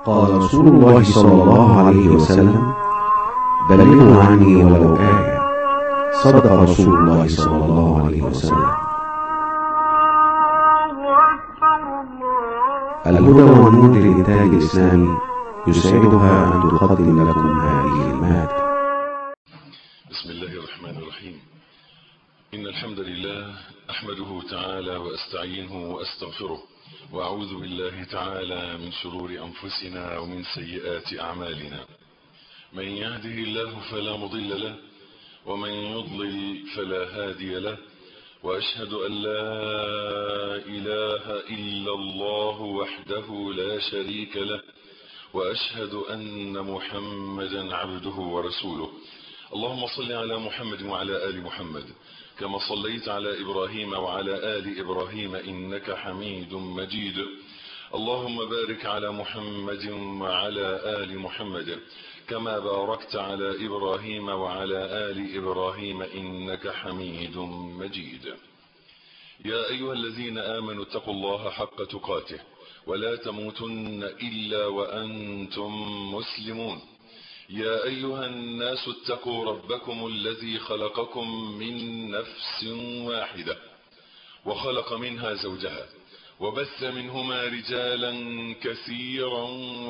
قال رسول الله صلى الله عليه وسلم بلغوا عني ولو آية صدق رسول الله صلى الله عليه وسلم الهدى والنور للإنتاج الإسلامي يسعدها أن تقدم لكم هذه المادة بسم الله الرحمن الرحيم إن الحمد لله أحمده تعالى وأستعينه وأستغفره وأعوذ بالله تعالى من شرور أنفسنا ومن سيئات أعمالنا من يهده الله فلا مضل له ومن يضلل فلا هادي له وأشهد أن لا إله إلا الله وحده لا شريك له وأشهد أن محمدا عبده ورسوله اللهم صل على محمد وعلى آل محمد كما صليت على إبراهيم وعلى آل إبراهيم إنك حميد مجيد اللهم بارك على محمد وعلى آل محمد كما باركت على إبراهيم وعلى آل إبراهيم إنك حميد مجيد يا أيها الذين آمنوا اتقوا الله حق تقاته ولا تموتن إلا وأنتم مسلمون يا أيها الناس اتقوا ربكم الذي خلقكم من نفس واحدة وخلق منها زوجها وبث منهما رجالا كثيرا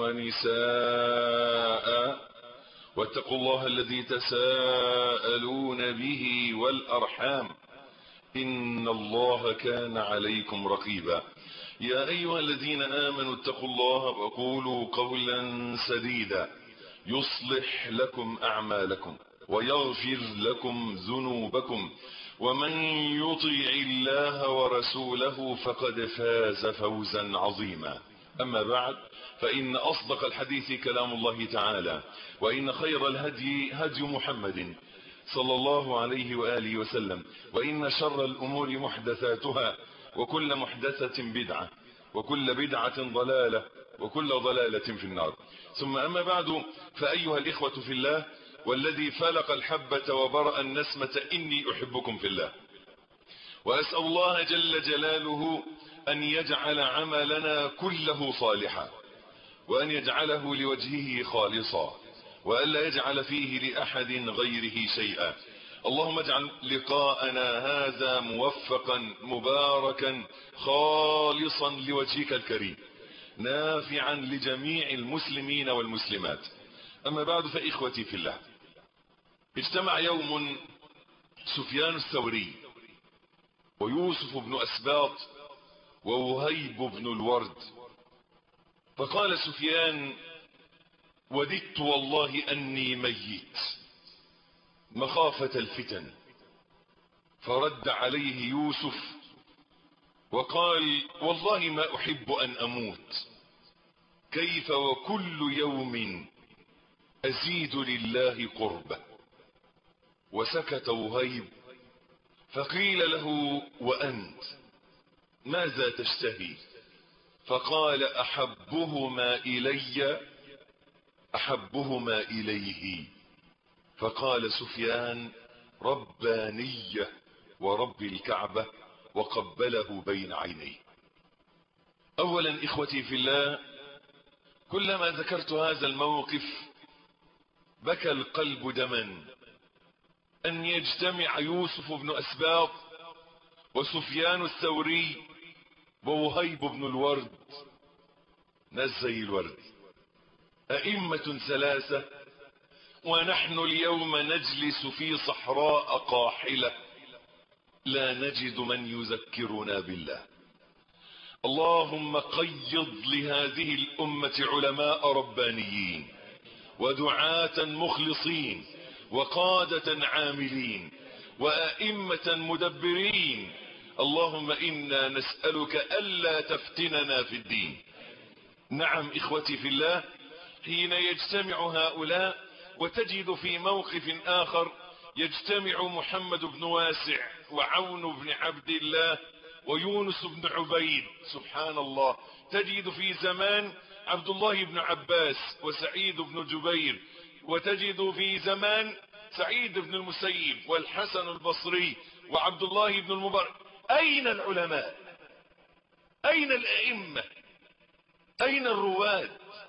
ونساء واتقوا الله الذي تساءلون به والأرحام إن الله كان عليكم رقيبا يا أيها الذين آمنوا اتقوا الله وقولوا قولا سديدا يصلح لكم أعمالكم ويغفر لكم ذنوبكم ومن يطيع الله ورسوله فقد فاز فوزا عظيما أما بعد فإن أصدق الحديث كلام الله تعالى وإن خير الهدي هدي محمد صلى الله عليه وآله وسلم وإن شر الأمور محدثاتها وكل محدثة بدعة وكل بدعة ضلالة وكل ضلالة في النار ثم أما بعد فأيها الإخوة في الله والذي فلق الحبة وبرأ النسمة إني أحبكم في الله وأسأل الله جل جلاله أن يجعل عملنا كله صالحا وأن يجعله لوجهه خالصا وألا يجعل فيه لأحد غيره شيئا اللهم اجعل لقاءنا هذا موفقا مباركا خالصا لوجهك الكريم نافعا لجميع المسلمين والمسلمات أما بعد فإخوتي في الله اجتمع يوم سفيان الثوري ويوسف بن أسباط ووهيب بن الورد فقال سفيان وددت والله أني ميت مخافة الفتن فرد عليه يوسف وقال والله ما أحب أن أموت كيف وكل يوم أزيد لله قربة وسكت وهيب فقيل له وأنت ماذا تشتهي فقال أحبهما إلي أحبهما إليه فقال سفيان ربانية ورب الكعبة وقبله بين عينيه اولا اخوتي في الله كلما ذكرت هذا الموقف بكى القلب دما ان يجتمع يوسف بن اسباط وسفيان الثوري ووهيب بن الورد ناس زي الورد ائمة ثلاثة ونحن اليوم نجلس في صحراء قاحلة لا نجد من يذكرنا بالله اللهم قيض لهذه الأمة علماء ربانيين ودعاة مخلصين وقادة عاملين وأئمة مدبرين اللهم إنا نسألك ألا تفتننا في الدين نعم إخوتي في الله حين يجتمع هؤلاء وتجد في موقف آخر يجتمع محمد بن واسع وعون بن عبد الله ويونس بن عبيد سبحان الله تجد في زمان عبد الله بن عباس وسعيد بن جبير وتجد في زمان سعيد بن المسيب والحسن البصري وعبد الله بن المبارك أين العلماء أين الأئمة أين الرواد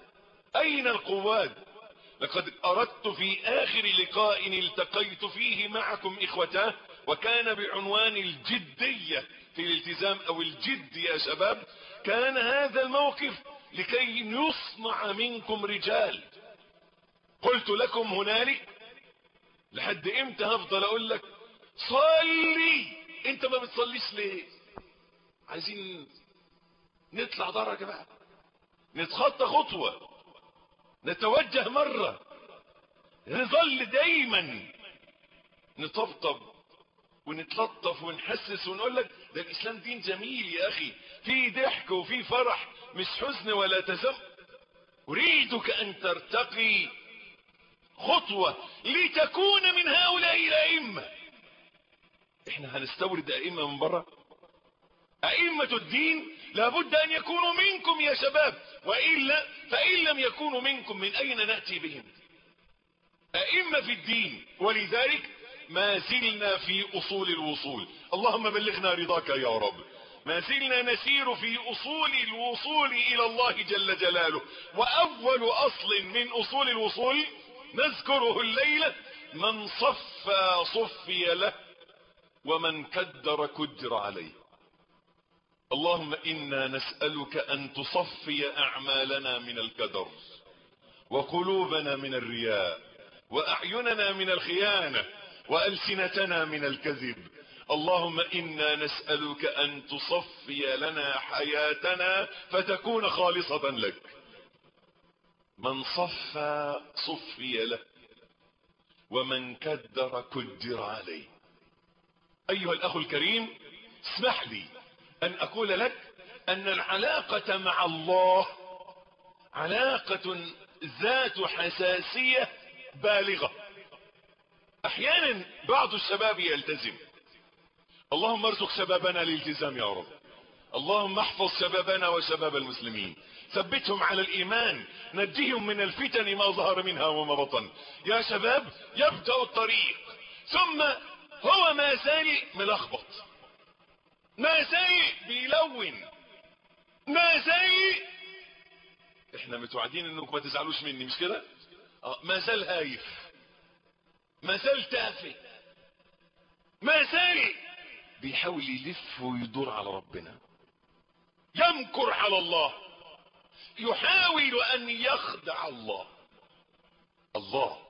أين القواد لقد أردت في آخر لقاء التقيت فيه معكم إخوتاه وكان بعنوان الجدية في الالتزام أو الجد يا شباب كان هذا الموقف لكي يصنع منكم رجال قلت لكم هنالك لحد امتى هفضل اقول لك صلي انت ما بتصليش ليه عايزين نطلع درجة بقى نتخطى خطوة نتوجه مرة نظل دايما نطبطب ونتلطف ونحسس ونقول لك ده الاسلام دين جميل يا اخي في ضحك وفي فرح مش حزن ولا تزم اريدك ان ترتقي خطوة لتكون من هؤلاء الائمة احنا هنستورد ائمة من بره ائمة الدين لابد ان يكونوا منكم يا شباب وإلا فإن لم يكونوا منكم من اين نأتي بهم ائمة في الدين ولذلك ما زلنا في اصول الوصول اللهم بلغنا رضاك يا رب ما زلنا نسير في اصول الوصول الى الله جل جلاله واول اصل من اصول الوصول نذكره الليلة من صفى صفي له ومن كدر كدر عليه اللهم انا نسألك ان تصفي اعمالنا من الكدر وقلوبنا من الرياء واعيننا من الخيانة والسنتنا من الكذب اللهم انا نسألك ان تصفي لنا حياتنا فتكون خالصة لك من صفى صفي له ومن كدر كدر عليه ايها الاخ الكريم اسمح لي ان اقول لك ان العلاقة مع الله علاقة ذات حساسية بالغة احيانا بعض الشباب يلتزم اللهم ارزق شبابنا الالتزام يا رب اللهم احفظ شبابنا وشباب المسلمين ثبتهم على الايمان نجيهم من الفتن ما ظهر منها وما بطن يا شباب يبدأ الطريق ثم هو ما زال ملخبط ما زال بيلون ما زال احنا متوعدين انكم ما تزعلوش مني مش كده اه ما زال هايف ما زال تافه ما زال بيحاول يلف ويدور على ربنا يمكر على الله يحاول ان يخدع الله الله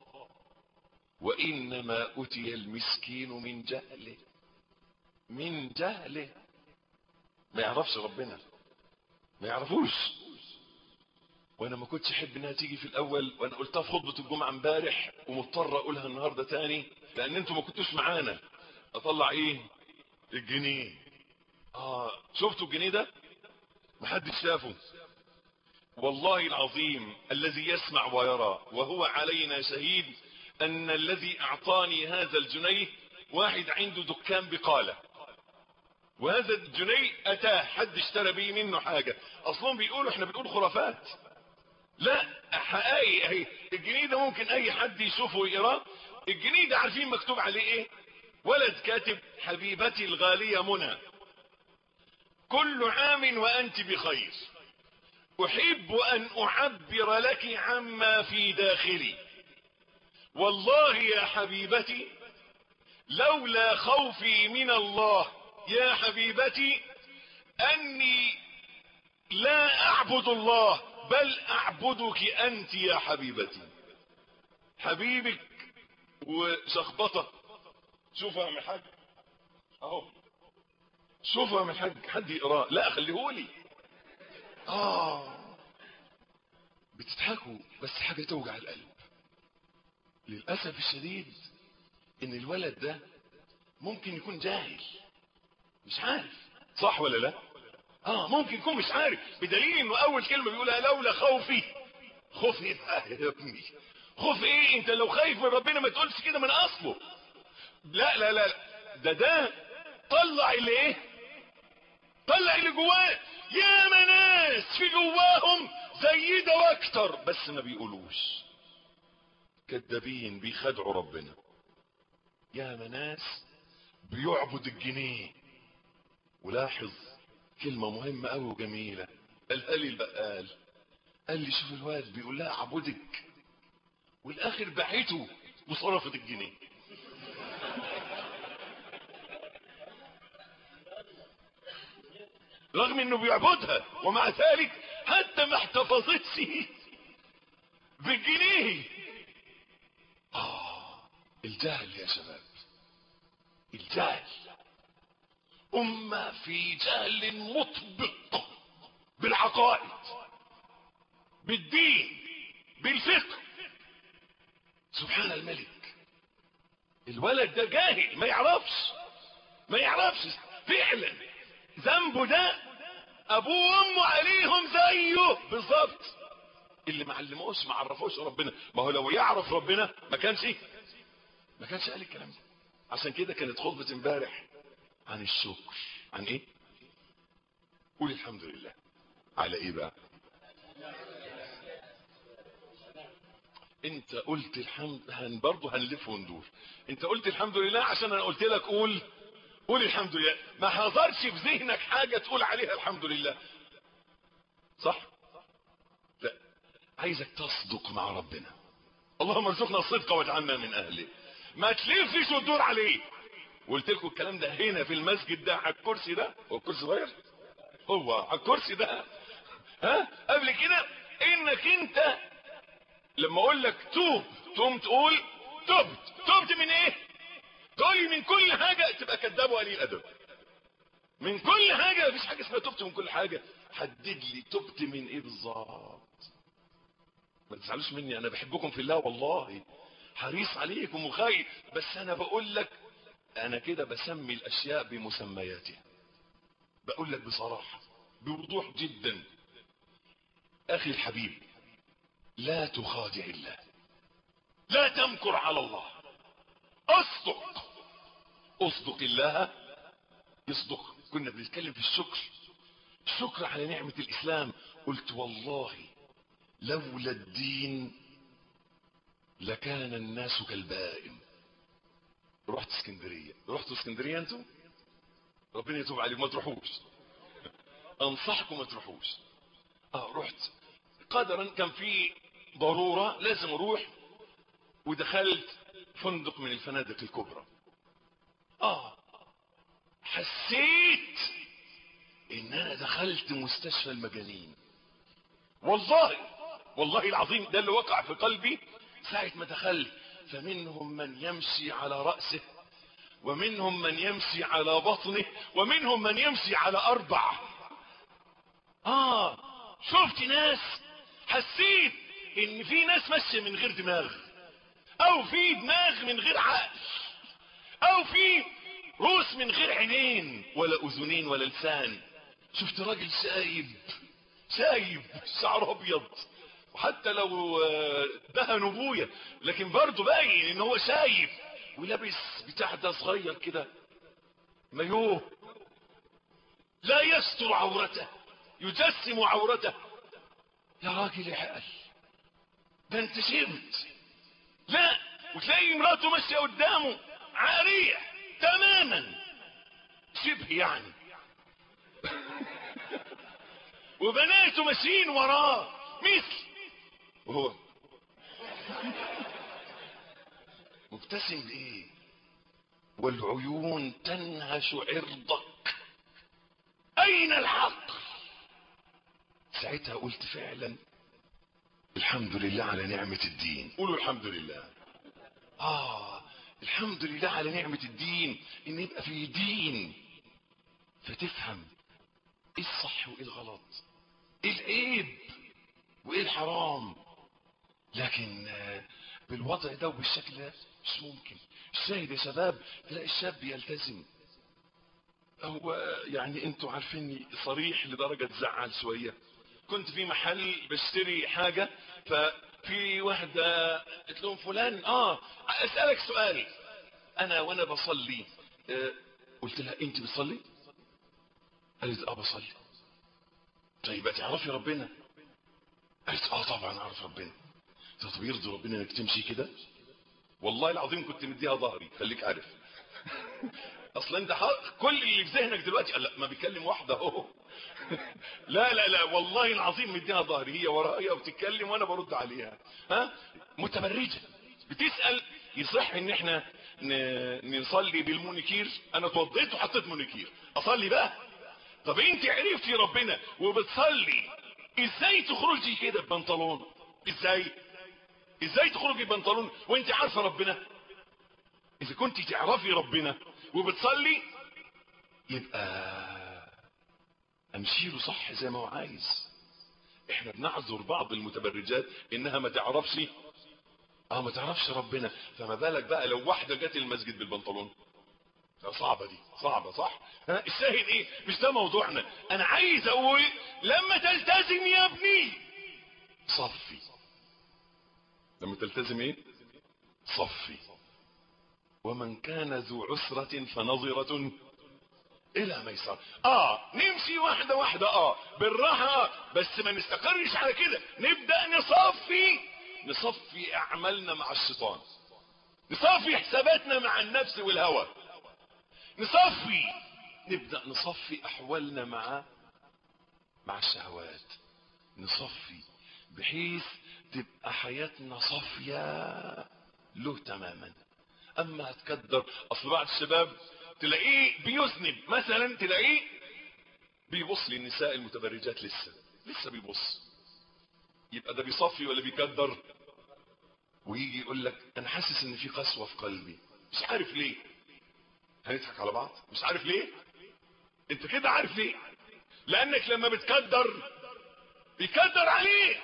وانما اتي المسكين من جهله من جهله ما يعرفش ربنا ما يعرفوش وانا ما كنتش احب انها تيجي في الاول وانا قلتها في خطبه الجمعه امبارح ومضطر اقولها النهارده تاني لان انتوا ما كنتوش معانا اطلع ايه الجنيه اه شفتوا الجنيه ده محدش شافه والله العظيم الذي يسمع ويرى وهو علينا شهيد ان الذي اعطاني هذا الجنيه واحد عنده دكان بقالة وهذا الجنيه اتاه حد اشترى بيه منه حاجة اصلا بيقولوا احنا بنقول خرافات لا حقائق اهي الجنيه ده ممكن اي حد يشوفه ويقراه الجنيه ده عارفين مكتوب عليه ايه ولد كاتب حبيبتي الغالية منى كل عام وانت بخير احب ان اعبر لك عما في داخلي والله يا حبيبتي لولا خوفي من الله يا حبيبتي اني لا اعبد الله بل اعبدك انت يا حبيبتي حبيبك وشخبطة شوفها من حاج اهو شوفها من حاج حد يقراه لا خليهولي اه بتضحكوا بس حاجة توجع القلب للأسف الشديد ان الولد ده ممكن يكون جاهل مش عارف صح ولا لا اه ممكن يكون مش عارف بدليل انه اول كلمة بيقولها لولا خوفي خوف ايه يا ابني خوف ايه انت لو خايف من ربنا ما تقولش كده من اصله لا لا لا ده ده طلع اللي ايه طلع اللي جواه يا ناس في جواهم زي ده واكتر بس ما بيقولوش كذابين بيخدعوا ربنا يا ناس بيعبد الجنيه ولاحظ كلمة مهمة أوي وجميلة قالها لي البقال قال لي شوف الواد بيقول لها اعبدك والاخر باعته وصرفت الجنيه رغم انه بيعبدها ومع ذلك حتى ما احتفظتش بالجنيه اه الجهل يا شباب الجهل أمة في جهل مطبق بالعقائد بالدين بالفقه سبحان الملك الولد ده جاهل ما يعرفش ما يعرفش فعلا ذنبه ده ابوه وامه عليهم زيه بالظبط اللي ما علموش ما عرفوش ربنا ما هو لو يعرف ربنا ما كانش ما كانش قال الكلام ده عشان كده كانت خطبه امبارح عن الشكر عن ايه قول الحمد لله على ايه بقى انت قلت الحمد هن برضه هنلف وندور انت قلت الحمد لله عشان انا قلت لك قول قول الحمد لله ما حضرش في ذهنك حاجه تقول عليها الحمد لله صح لا عايزك تصدق مع ربنا اللهم ارزقنا الصدق واجعلنا من اهله ما تلفش وتدور عليه قلت لكم الكلام ده هنا في المسجد ده على الكرسي ده هو الكرسي صغير هو على الكرسي ده ها قبل كده انك انت لما اقول لك توب تقوم تقول تبت تبت من ايه تقول لي من كل حاجه تبقى كذاب وقليل ادب من كل حاجه مفيش حاجه اسمها تبت من كل حاجه حدد لي تبت من ايه بالظبط ما تزعلوش مني انا بحبكم في الله والله حريص عليكم وخايف بس انا بقول لك انا كده بسمي الاشياء بمسمياتها بقول لك بصراحه بوضوح جدا اخي الحبيب لا تخادع الله لا تمكر على الله اصدق اصدق الله يصدق كنا بنتكلم في الشكر الشكر على نعمة الاسلام قلت والله لولا الدين لكان الناس كالبائم رحت اسكندرية رحتوا اسكندرية انتم ربنا يتوب عليكم ما تروحوش انصحكم ما تروحوش اه رحت قدرا كان في ضرورة لازم اروح ودخلت فندق من الفنادق الكبرى اه حسيت ان انا دخلت مستشفى المجانين والله والله العظيم ده اللي وقع في قلبي ساعة ما دخلت فمنهم من يمشي على رأسه ومنهم من يمشي على بطنه ومنهم من يمشي على أربع آه شفت ناس حسيت إن في ناس ماشية من غير دماغ أو في دماغ من غير عقل أو في روس من غير عينين ولا أذنين ولا لسان شفت راجل سايب سايب شعره أبيض وحتى لو دهن ابويا لكن برضه باين ان هو شايف ولابس بتاع ده صغير كده مايوه لا يستر عورته يجسم عورته يا راجل عقل ده انت شبت لا وتلاقي مراته ماشيه قدامه عاريه تماما شبه يعني وبناته ماشيين وراه مثل وهو مبتسم بايه والعيون تنهش عرضك اين الحق ساعتها قلت فعلا الحمد لله على نعمة الدين قولوا الحمد لله اه الحمد لله على نعمة الدين ان يبقى في دين فتفهم ايه الصح وايه الغلط ايه العيب وايه الحرام لكن بالوضع ده وبالشكل ده مش ممكن الشاهد يا شباب تلاقي الشاب يلتزم هو يعني انتوا عارفيني صريح لدرجة تزعل شوية كنت في محل بشتري حاجة ففي واحدة قلت لهم فلان اه اسألك سؤال انا وانا بصلي آه قلت لها انت بتصلي قالت اه بصلي طيب تعرفي ربنا قالت اه طبعا اعرف ربنا طب يرضي ربنا انك تمشي كده والله العظيم كنت مديها ظهري خليك عارف اصلا انت حق كل اللي في ذهنك دلوقتي قال لا ما بيكلم واحده اهو لا لا لا والله العظيم مديها ظهري هي ورايا وبتتكلم وانا برد عليها ها متبرجه بتسال يصح ان احنا ن- نصلي بالمونيكير انا اتوضيت وحطيت مونيكير اصلي بقى طب انت عرفتي ربنا وبتصلي ازاي تخرجي كده ببنطلون ازاي ازاي تخرجي ببنطلون وانت عارفه ربنا اذا كنت تعرفي ربنا وبتصلي يبقى امشي له صح زي ما هو عايز احنا بنعذر بعض المتبرجات انها ما تعرفش اه ما تعرفش ربنا فما بالك بقى لو واحده جت المسجد بالبنطلون لا صعبه دي صعبه صح ها الشاهد ايه مش ده موضوعنا انا عايز اقول لما تلتزم يا ابني صفي لما تلتزم ايه صفي ومن كان ذو عسرة فنظرة الى ميسر اه نمشي واحدة واحدة اه بالراحة آه. بس ما نستقرش على كده نبدأ نصفي نصفي اعمالنا مع الشيطان نصفي حساباتنا مع النفس والهوى نصفي نبدأ نصفي احوالنا مع مع الشهوات نصفي بحيث تبقى حياتنا صافية له تماما اما هتكدر اصل بعض الشباب تلاقيه بيذنب مثلا تلاقيه بيبص للنساء المتبرجات لسه لسه بيبص يبقى ده بيصفي ولا بيكدر ويجي يقول لك انا حاسس ان في قسوه في قلبي مش عارف ليه هنضحك على بعض مش عارف ليه انت كده عارف ليه لانك لما بتكدر بيكدر عليك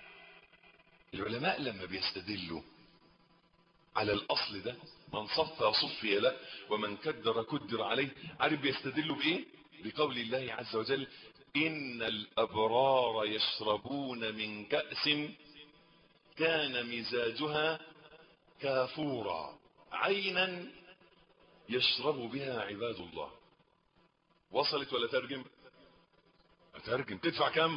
العلماء لما بيستدلوا على الاصل ده من صفى صفي له ومن كدر كدر عليه عارف بيستدلوا بايه بقول الله عز وجل ان الابرار يشربون من كأس كان مزاجها كافورا عينا يشرب بها عباد الله وصلت ولا ترجم اترجم تدفع كم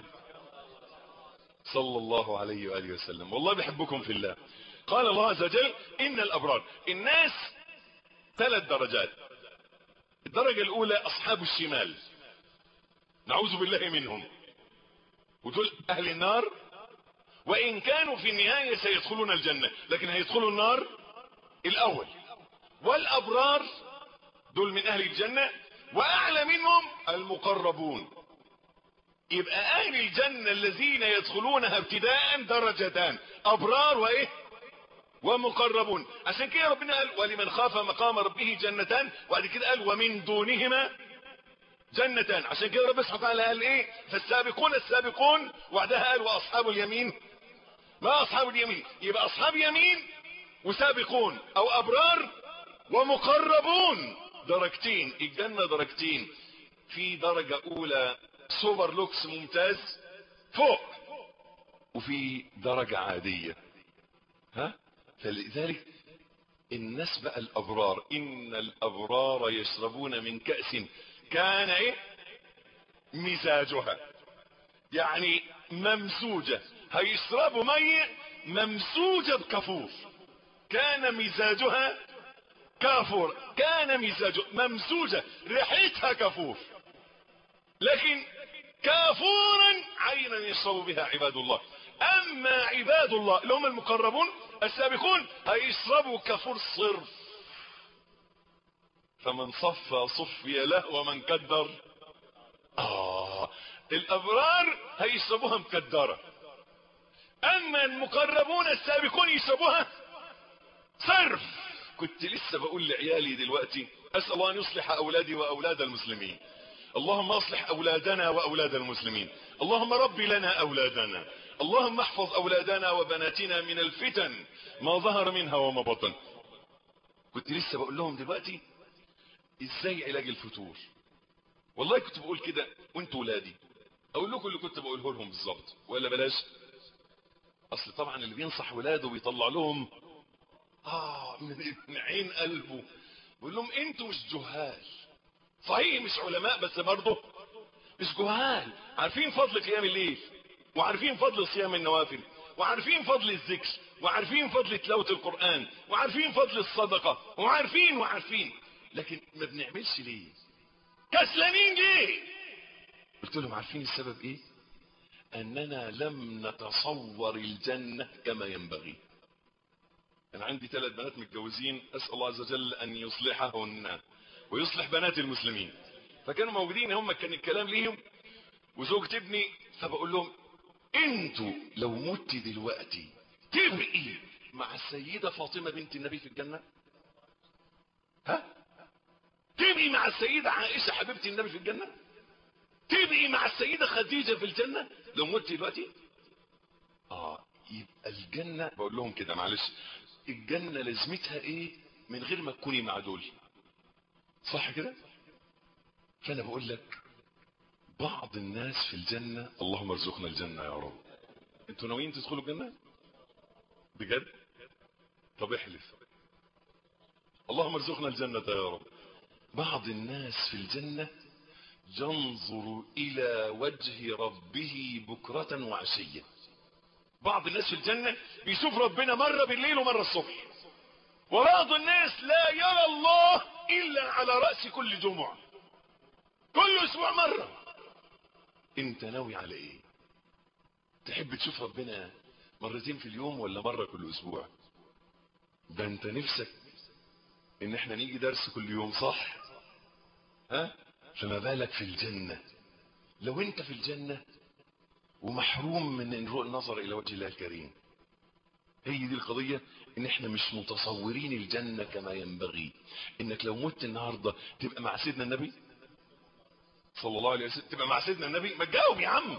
صلى الله عليه وآله وسلم والله بحبكم في الله قال الله عز وجل إن الأبرار الناس ثلاث درجات الدرجة الأولى أصحاب الشمال نعوذ بالله منهم ودول أهل النار وإن كانوا في النهاية سيدخلون الجنة لكن هيدخلوا النار الأول والأبرار دول من أهل الجنة وأعلى منهم المقربون يبقى أهل الجنة الذين يدخلونها ابتداء درجتان أبرار وإيه ومقربون عشان كده ربنا قال ولمن خاف مقام ربه جنتان وبعد كده قال ومن دونهما جنتان عشان كده رب سبحانه وتعالى قال ايه فالسابقون السابقون وبعدها قال واصحاب اليمين ما اصحاب اليمين يبقى اصحاب يمين وسابقون او ابرار ومقربون درجتين الجنة درجتين في درجة اولى سوبر لوكس ممتاز فوق وفي درجة عادية ها فلذلك الناس بقى الابرار ان الابرار يشربون من كأس كان ايه مزاجها يعني ممزوجة هيشربوا مية ممزوجة بكافور كان مزاجها كافور كان مزاجه ممزوجة ريحتها كافور لكن كافورا عينا يشرب بها عباد الله اما عباد الله اللي هم المقربون السابقون هيشربوا كفور صرف فمن صفى صفي له ومن كدر آه الابرار هيشربوها مكدرة اما المقربون السابقون يشربوها صرف كنت لسه بقول لعيالي دلوقتي اسال الله ان يصلح اولادي واولاد المسلمين اللهم اصلح اولادنا واولاد المسلمين اللهم ربي لنا اولادنا اللهم احفظ اولادنا وبناتنا من الفتن ما ظهر منها وما بطن كنت لسه بقول لهم دلوقتي ازاي علاج الفتور والله كنت بقول كده وانتوا ولادي اقول لكم اللي كنت بقوله لهم بالظبط ولا بلاش اصل طبعا اللي بينصح ولاده بيطلع لهم اه من عين قلبه بيقول لهم انتوا مش جهال صحيح مش علماء بس برضه مش جهال عارفين فضل قيام الليل وعارفين فضل صيام النوافل وعارفين فضل الذكر وعارفين فضل تلاوة القرآن وعارفين فضل الصدقة وعارفين وعارفين لكن ما بنعملش ليه كسلانين ليه قلت لهم عارفين السبب ايه اننا لم نتصور الجنة كما ينبغي انا عندي ثلاث بنات متجوزين اسال الله عز وجل ان يصلحهن ويصلح بنات المسلمين فكانوا موجودين هم كان الكلام ليهم وزوجة ابني فبقول لهم انتوا لو مت دلوقتي تبقي مع السيدة فاطمة بنت النبي في الجنة ها تبقي مع السيدة عائشة حبيبة النبي في الجنة تبقي مع السيدة خديجة في الجنة لو مت دلوقتي اه يبقى الجنة بقول لهم كده معلش الجنة لازمتها ايه من غير ما تكوني مع دول صح كده فانا بقول لك بعض الناس في الجنة اللهم ارزقنا الجنة يا رب انتوا ناويين تدخلوا الجنة بجد طب احلف اللهم ارزقنا الجنة يا رب بعض الناس في الجنة ينظر الى وجه ربه بكرة وعشية بعض الناس في الجنة بيشوف ربنا مرة بالليل ومرة الصبح وبعض الناس لا يرى الله الا على رأس كل جمعة كل اسبوع مرة انت ناوي على ايه تحب تشوف ربنا مرتين في اليوم ولا مرة كل اسبوع ده انت نفسك ان احنا نيجي درس كل يوم صح ها فما بالك في الجنة لو انت في الجنة ومحروم من النظر الى وجه الله الكريم هي دي القضية ان احنا مش متصورين الجنة كما ينبغي انك لو مت النهاردة تبقى مع سيدنا النبي صلى الله عليه وسلم تبقى مع سيدنا النبي ما تجاوب يا عم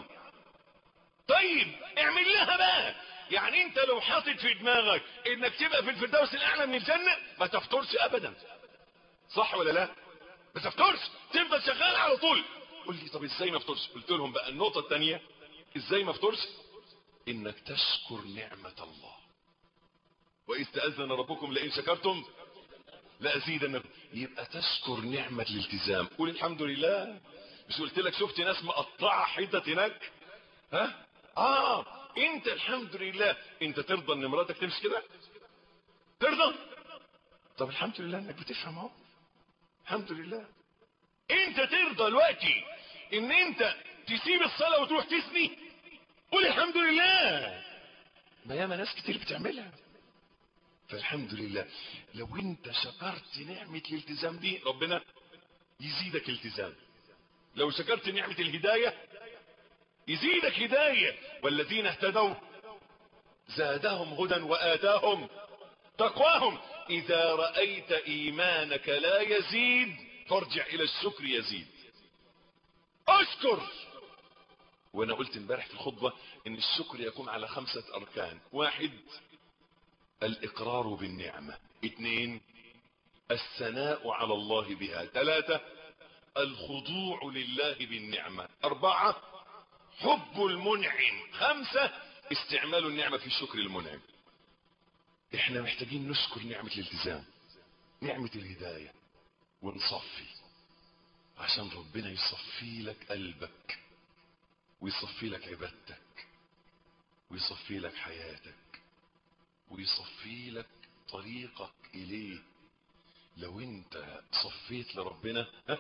طيب اعمل لها بقى يعني انت لو حاطط في دماغك انك تبقى في الفردوس الاعلى من الجنة ما تفطرش ابدا صح ولا لا ما تفطرش تفضل شغال على طول قول لي طب ازاي ما افطرش قلت لهم بقى النقطة الثانية ازاي ما افطرش انك تشكر نعمة الله واذ تأذن ربكم لئن شكرتم لأزيدنكم يبقى تشكر نعمة الالتزام قول الحمد لله مش قلت لك شفت ناس مقطعة حتة هناك ها اه انت الحمد لله انت ترضى ان مراتك تمشي كده ترضى طب الحمد لله انك بتفهم اهو الحمد لله انت ترضى دلوقتي ان انت تسيب الصلاة وتروح تثني قول الحمد لله ما ياما ناس كتير بتعملها فالحمد لله لو انت شكرت نعمة الالتزام دي ربنا يزيدك التزام لو شكرت نعمة الهداية يزيدك هداية والذين اهتدوا زادهم هدى وآتاهم تقواهم إذا رأيت إيمانك لا يزيد فارجع إلى الشكر يزيد أشكر وأنا قلت امبارح في الخطبة إن الشكر يكون على خمسة أركان واحد الإقرار بالنعمة اثنين الثناء على الله بها ثلاثة الخضوع لله بالنعمة أربعة حب المنعم خمسة استعمال النعمة في الشكر المنعم احنا محتاجين نشكر نعمة الالتزام نعمة الهداية ونصفي عشان ربنا يصفي لك قلبك ويصفي لك عبادتك ويصفي لك حياتك ويصفي لك طريقك اليه لو انت صفيت لربنا ها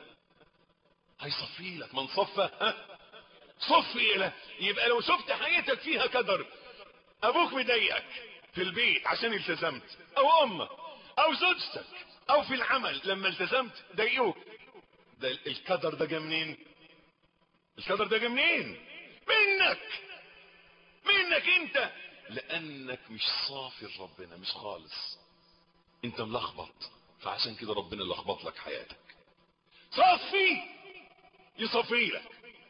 هيصفي لك من صفى ها صفي له يبقى لو شفت حياتك فيها كدر ابوك مضايقك في البيت عشان التزمت او امك او زوجتك او في العمل لما التزمت ضايقوك ده الكدر ده جه منين الكدر ده جه منين منك منك انت لانك مش صافي لربنا مش خالص انت ملخبط فعشان كده ربنا لخبط لك حياتك صفي يصفي لك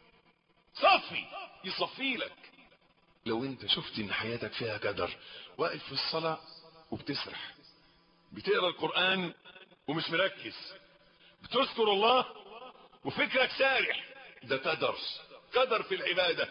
صفي يصفي لك لو انت شفت ان حياتك فيها كدر واقف في الصلاة وبتسرح بتقرا القرآن ومش مركز بتذكر الله وفكرك سارح ده كدر كدر في العبادة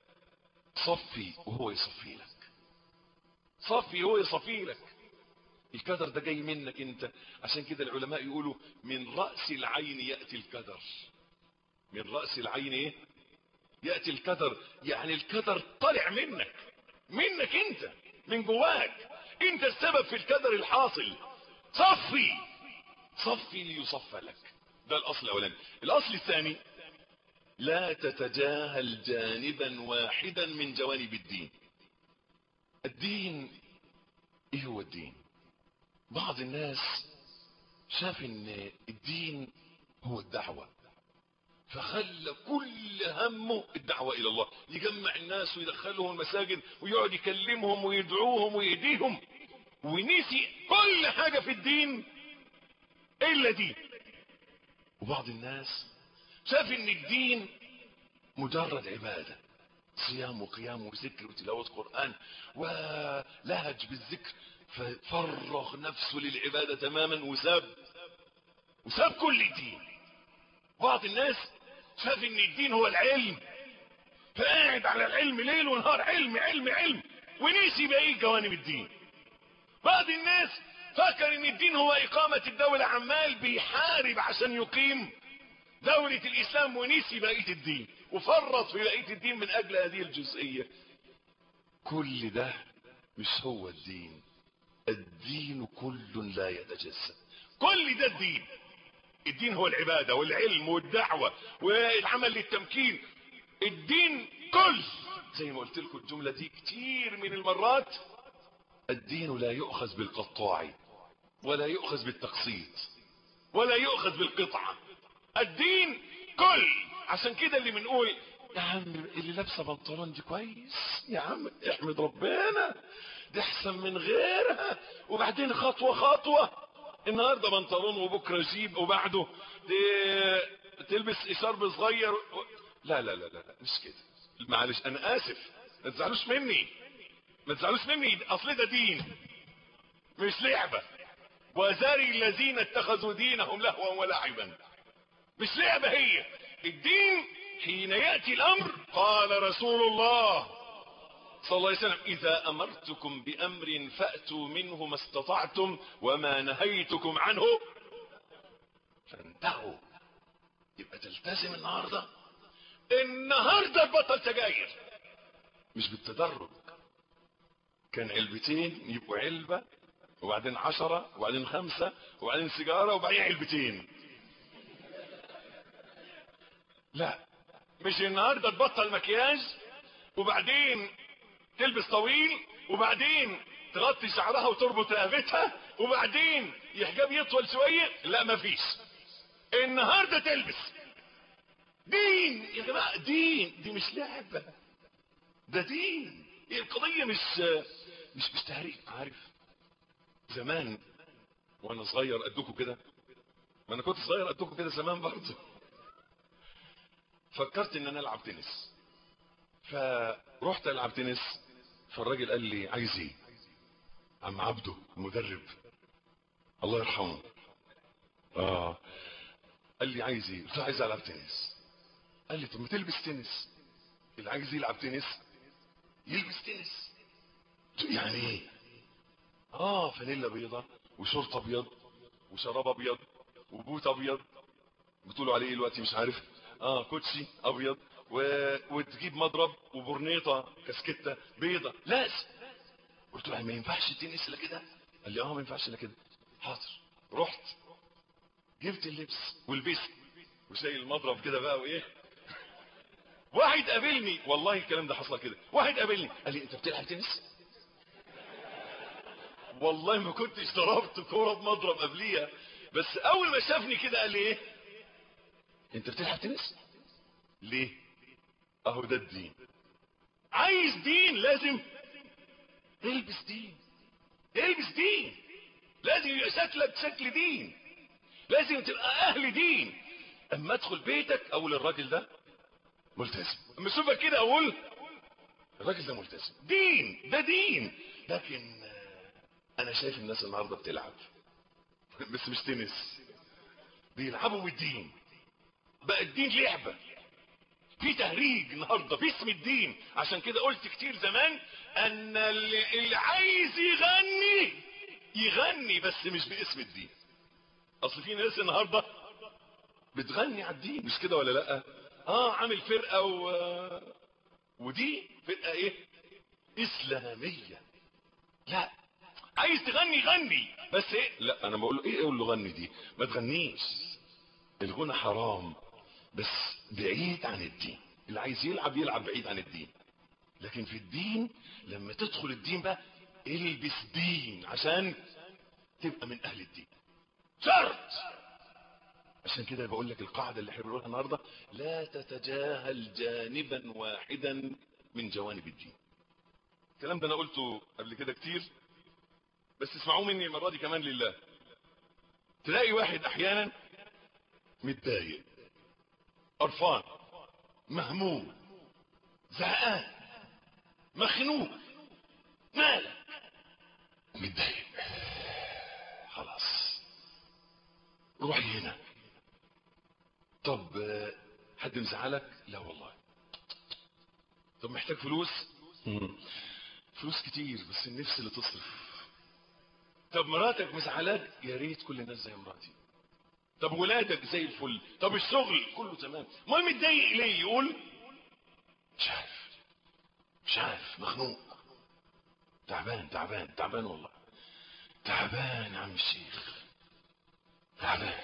صفي وهو يصفي لك صفي وهو يصفي لك الكدر ده جاي منك انت عشان كده العلماء يقولوا من رأس العين يأتي الكدر من رأس العين ايه يأتي الكدر يعني الكدر طالع منك منك انت من جواك انت السبب في الكدر الحاصل صفي صفي ليصفى لك ده الاصل الاولاني الاصل الثاني لا تتجاهل جانبا واحدا من جوانب الدين الدين ايه هو الدين بعض الناس شاف ان الدين هو الدعوة فخلى كل همه الدعوة الى الله يجمع الناس ويدخلهم المساجد ويقعد يكلمهم ويدعوهم ويهديهم ونسي كل حاجة في الدين الا دين وبعض الناس شاف ان الدين مجرد عبادة صيام وقيام وذكر وتلاوة قرآن ولهج بالذكر ففرغ نفسه للعبادة تماما وساب وساب كل الدين بعض الناس شاف ان الدين هو العلم فقاعد على العلم ليل ونهار علم علم علم ونسي بقية جوانب الدين بعض الناس فكر ان الدين هو اقامة الدولة عمال بيحارب عشان يقيم دولة الاسلام ونسي بقية الدين وفرط في بقية الدين من اجل هذه الجزئية كل ده مش هو الدين الدين كل لا يتجسد كل ده الدين الدين هو العبادة والعلم والدعوة والعمل للتمكين الدين كل زي ما قلت لكم الجملة دي كتير من المرات الدين لا يؤخذ بالقطاع ولا يؤخذ بالتقسيط ولا يؤخذ بالقطعة الدين كل عشان كده اللي بنقول يا عم اللي لابسه بنطلون دي كويس يا عم احمد ربنا دي احسن من غيرها وبعدين خطوه خطوه النهارده بنطلون وبكره جيب وبعده تلبس شرب صغير و... لا لا لا لا مش كده معلش انا اسف ما تزعلوش مني ما تزعلوش مني اصل ده دين مش لعبه وذري الذين اتخذوا دينهم لهوا ولعبا مش لعبه هي الدين حين ياتي الامر قال رسول الله صلى الله عليه وسلم اذا امرتكم بامر فاتوا منه ما استطعتم وما نهيتكم عنه فانتهوا يبقى تلتزم النهارده النهارده تبطل سجاير مش بالتدرج كان علبتين يبقوا علبه وبعدين عشرة وبعدين خمسة وبعدين سيجارة وبعدين علبتين لا مش النهاردة تبطل مكياج وبعدين تلبس طويل وبعدين تغطي شعرها وتربط رقبتها وبعدين الحجاب يطول شوية لا مفيش النهاردة تلبس دين يا جماعة دين دي مش لعبة ده دين القضية مش مش مش تهريج عارف زمان وانا صغير قدكم كده ما انا كنت صغير قدكم كده زمان برضه فكرت ان انا العب تنس فرحت العب تنس فالراجل قال لي عايز ايه عم عبده المدرب الله يرحمه اه قال لي عايز ايه قلت له عايز العب تنس قال لي طب ما تلبس تنس اللي عايز يلعب تنس يلبس تنس يعني ايه اه فانيلا بيضة وشورت ابيض وشراب ابيض وبوت ابيض بتقولوا عليه دلوقتي مش عارف اه كوتشي ابيض و... وتجيب مضرب وبرنيطه كاسكته بيضه لازم قلت له ما ينفعش التنس الا كده قال لي اه ما ينفعش الا كده حاضر رحت جبت اللبس ولبست وشايل المضرب كده بقى وايه واحد قابلني والله الكلام ده حصل كده واحد قابلني قال لي انت بتلعب تنس والله ما كنتش ضربت كوره بمضرب قبليها بس اول ما شافني كده قال لي ايه انت بتلعب تنس ليه اهو ده الدين عايز دين لازم البس دين البس دين لازم يبقى شكلك شكل دين لازم تبقى اهل دين اما ادخل بيتك اقول الراجل ده ملتزم اما اشوفك كده اقول الراجل ده ملتزم دين ده دين لكن انا شايف الناس النهارده بتلعب بس مش تنس بيلعبوا بالدين بقى الدين لعبة في تهريج النهارده باسم الدين عشان كده قلت كتير زمان ان اللي, اللي عايز يغني يغني بس مش باسم الدين اصل في ناس النهارده بتغني على الدين مش كده ولا لا اه عامل فرقه و... ودي فرقه ايه اسلاميه لا عايز تغني غني بس ايه لا انا بقول له ايه اقول له غني دي ما تغنيش الغنى حرام بس بعيد عن الدين اللي عايز يلعب يلعب بعيد عن الدين لكن في الدين لما تدخل الدين بقى البس دين عشان تبقى من اهل الدين شرط عشان كده بقول لك القاعدة اللي احنا بنقولها النهاردة لا تتجاهل جانبا واحدا من جوانب الدين الكلام ده انا قلته قبل كده كتير بس اسمعوه مني المرة دي كمان لله تلاقي واحد احيانا متضايق قرفان مهموم زهقان مخنوق مالك متضايق خلاص روح هنا طب آه، حد مزعلك لا والله طب محتاج فلوس مم. فلوس كتير بس النفس اللي تصرف طب مراتك مزعلاك يا ريت كل الناس زي مراتي طب ولادك زي الفل طب الشغل كله تمام امال متضايق ليه يقول مش عارف مش عارف مخنوق تعبان تعبان تعبان والله تعبان يا عم الشيخ تعبان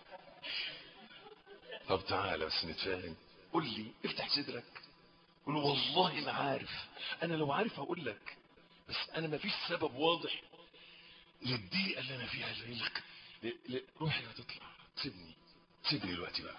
طب تعالى بس نتفاهم قول لي افتح صدرك قول له والله ما عارف انا لو عارف هقول لك بس انا ما فيش سبب واضح للضيقه اللي انا فيها اللي لك ل- ل- روحي هتطلع سيبني سيبني دلوقتي بقى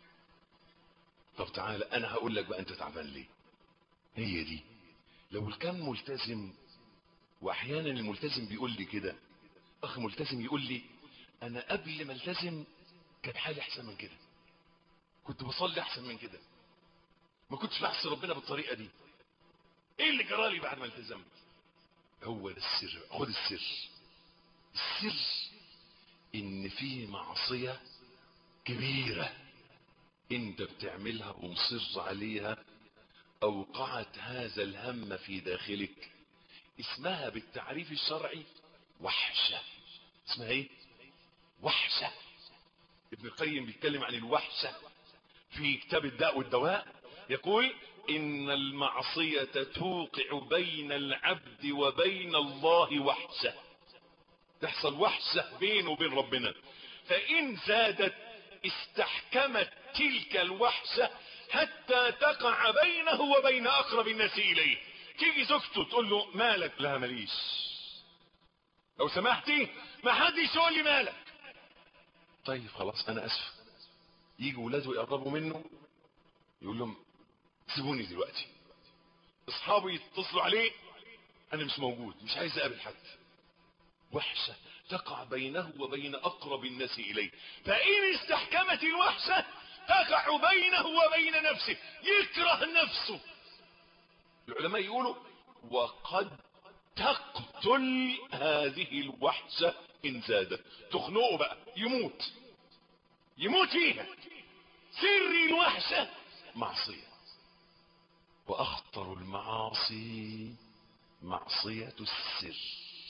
طب تعالى انا هقول لك بقى انت تعبان ليه هي دي لو كان ملتزم واحيانا الملتزم بيقول لي كده اخ ملتزم يقول لي انا قبل ما التزم كان حالي احسن من كده كنت بصلي احسن من كده ما كنتش بحس ربنا بالطريقه دي ايه اللي جرالي بعد ما التزمت هو ده السر خد السر السر ان في معصيه كبيره انت بتعملها ومصر عليها اوقعت هذا الهم في داخلك اسمها بالتعريف الشرعي وحشه اسمها ايه وحشه ابن القيم بيتكلم عن الوحشه في كتاب الداء والدواء يقول ان المعصيه توقع بين العبد وبين الله وحشه تحصل وحشه بينه وبين ربنا فان زادت استحكمت تلك الوحشه حتى تقع بينه وبين اقرب الناس اليه تيجي زوجته تقول له مالك لا ماليش لو سمحتي ما حدش يقول لي مالك طيب خلاص انا اسف يجي ولاده يقربوا منه يقول لهم سيبوني دلوقتي اصحابه يتصلوا عليه انا مش موجود مش عايز اقابل حد وحشة تقع بينه وبين اقرب الناس اليه فان استحكمت الوحشة تقع بينه وبين نفسه يكره نفسه العلماء يقولوا وقد تقتل هذه الوحشة ان زادت تخنقه بقى يموت يموت فيها سر الوحشة معصية واخطر المعاصي معصية السر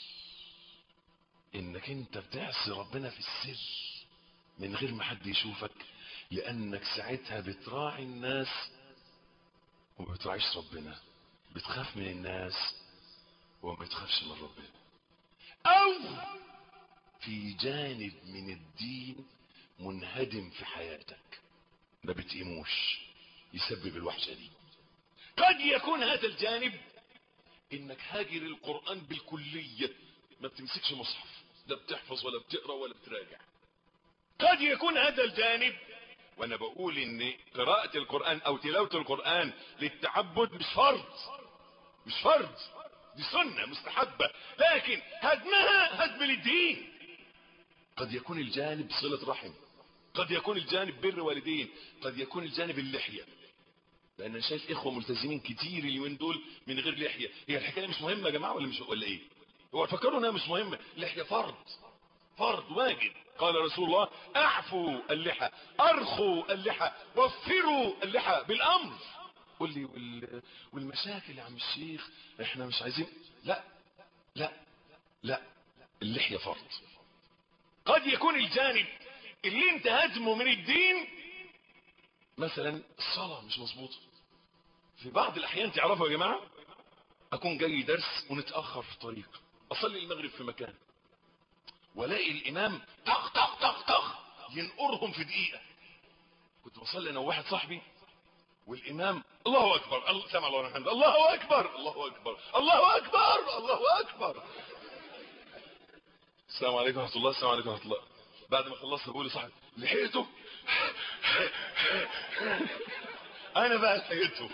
انك انت بتعصي ربنا في السر من غير ما حد يشوفك لانك ساعتها بتراعي الناس وما بتراعيش ربنا بتخاف من الناس وما بتخافش من ربنا او في جانب من الدين منهدم في حياتك ما بتقيموش يسبب الوحشة دي قد يكون هذا الجانب انك هاجر القرآن بالكلية ما بتمسكش مصحف لا بتحفظ ولا بتقرأ ولا بتراجع قد يكون هذا الجانب وانا بقول ان قراءة القرآن او تلاوة القرآن للتعبد مش فرض مش فرض دي سنة مستحبة لكن هدمها هدم للدين قد يكون الجانب صلة رحم قد يكون الجانب بر والدين قد يكون الجانب اللحية لان انا شايف اخوة ملتزمين كتير اليومين دول من غير لحية هي الحكاية مش مهمة يا جماعة ولا مش ولا ايه هو فكروا انها مش مهمة لحية فرض فرض واجب قال رسول الله اعفوا اللحى ارخوا اللحى وفروا اللحى بالامر قول لي وال... والمشاكل يا عم الشيخ احنا مش عايزين لا لا لا اللحية فرض قد يكون الجانب اللي انت هدمه من الدين مثلا الصلاة مش مظبوطة في بعض الاحيان تعرفوا يا جماعة اكون جاي درس ونتأخر في الطريق اصلي المغرب في مكان والاقي الامام طخ طخ طخ طخ ينقرهم في دقيقة كنت بصلي انا وواحد صاحبي والامام الله اكبر الله سمع الله الحمد الله اكبر الله اكبر الله اكبر الله اكبر السلام عليكم ورحمه الله السلام عليكم ورحمه الله بعد ما خلصت بقول لصاحبي لحقته انا بقى لحقته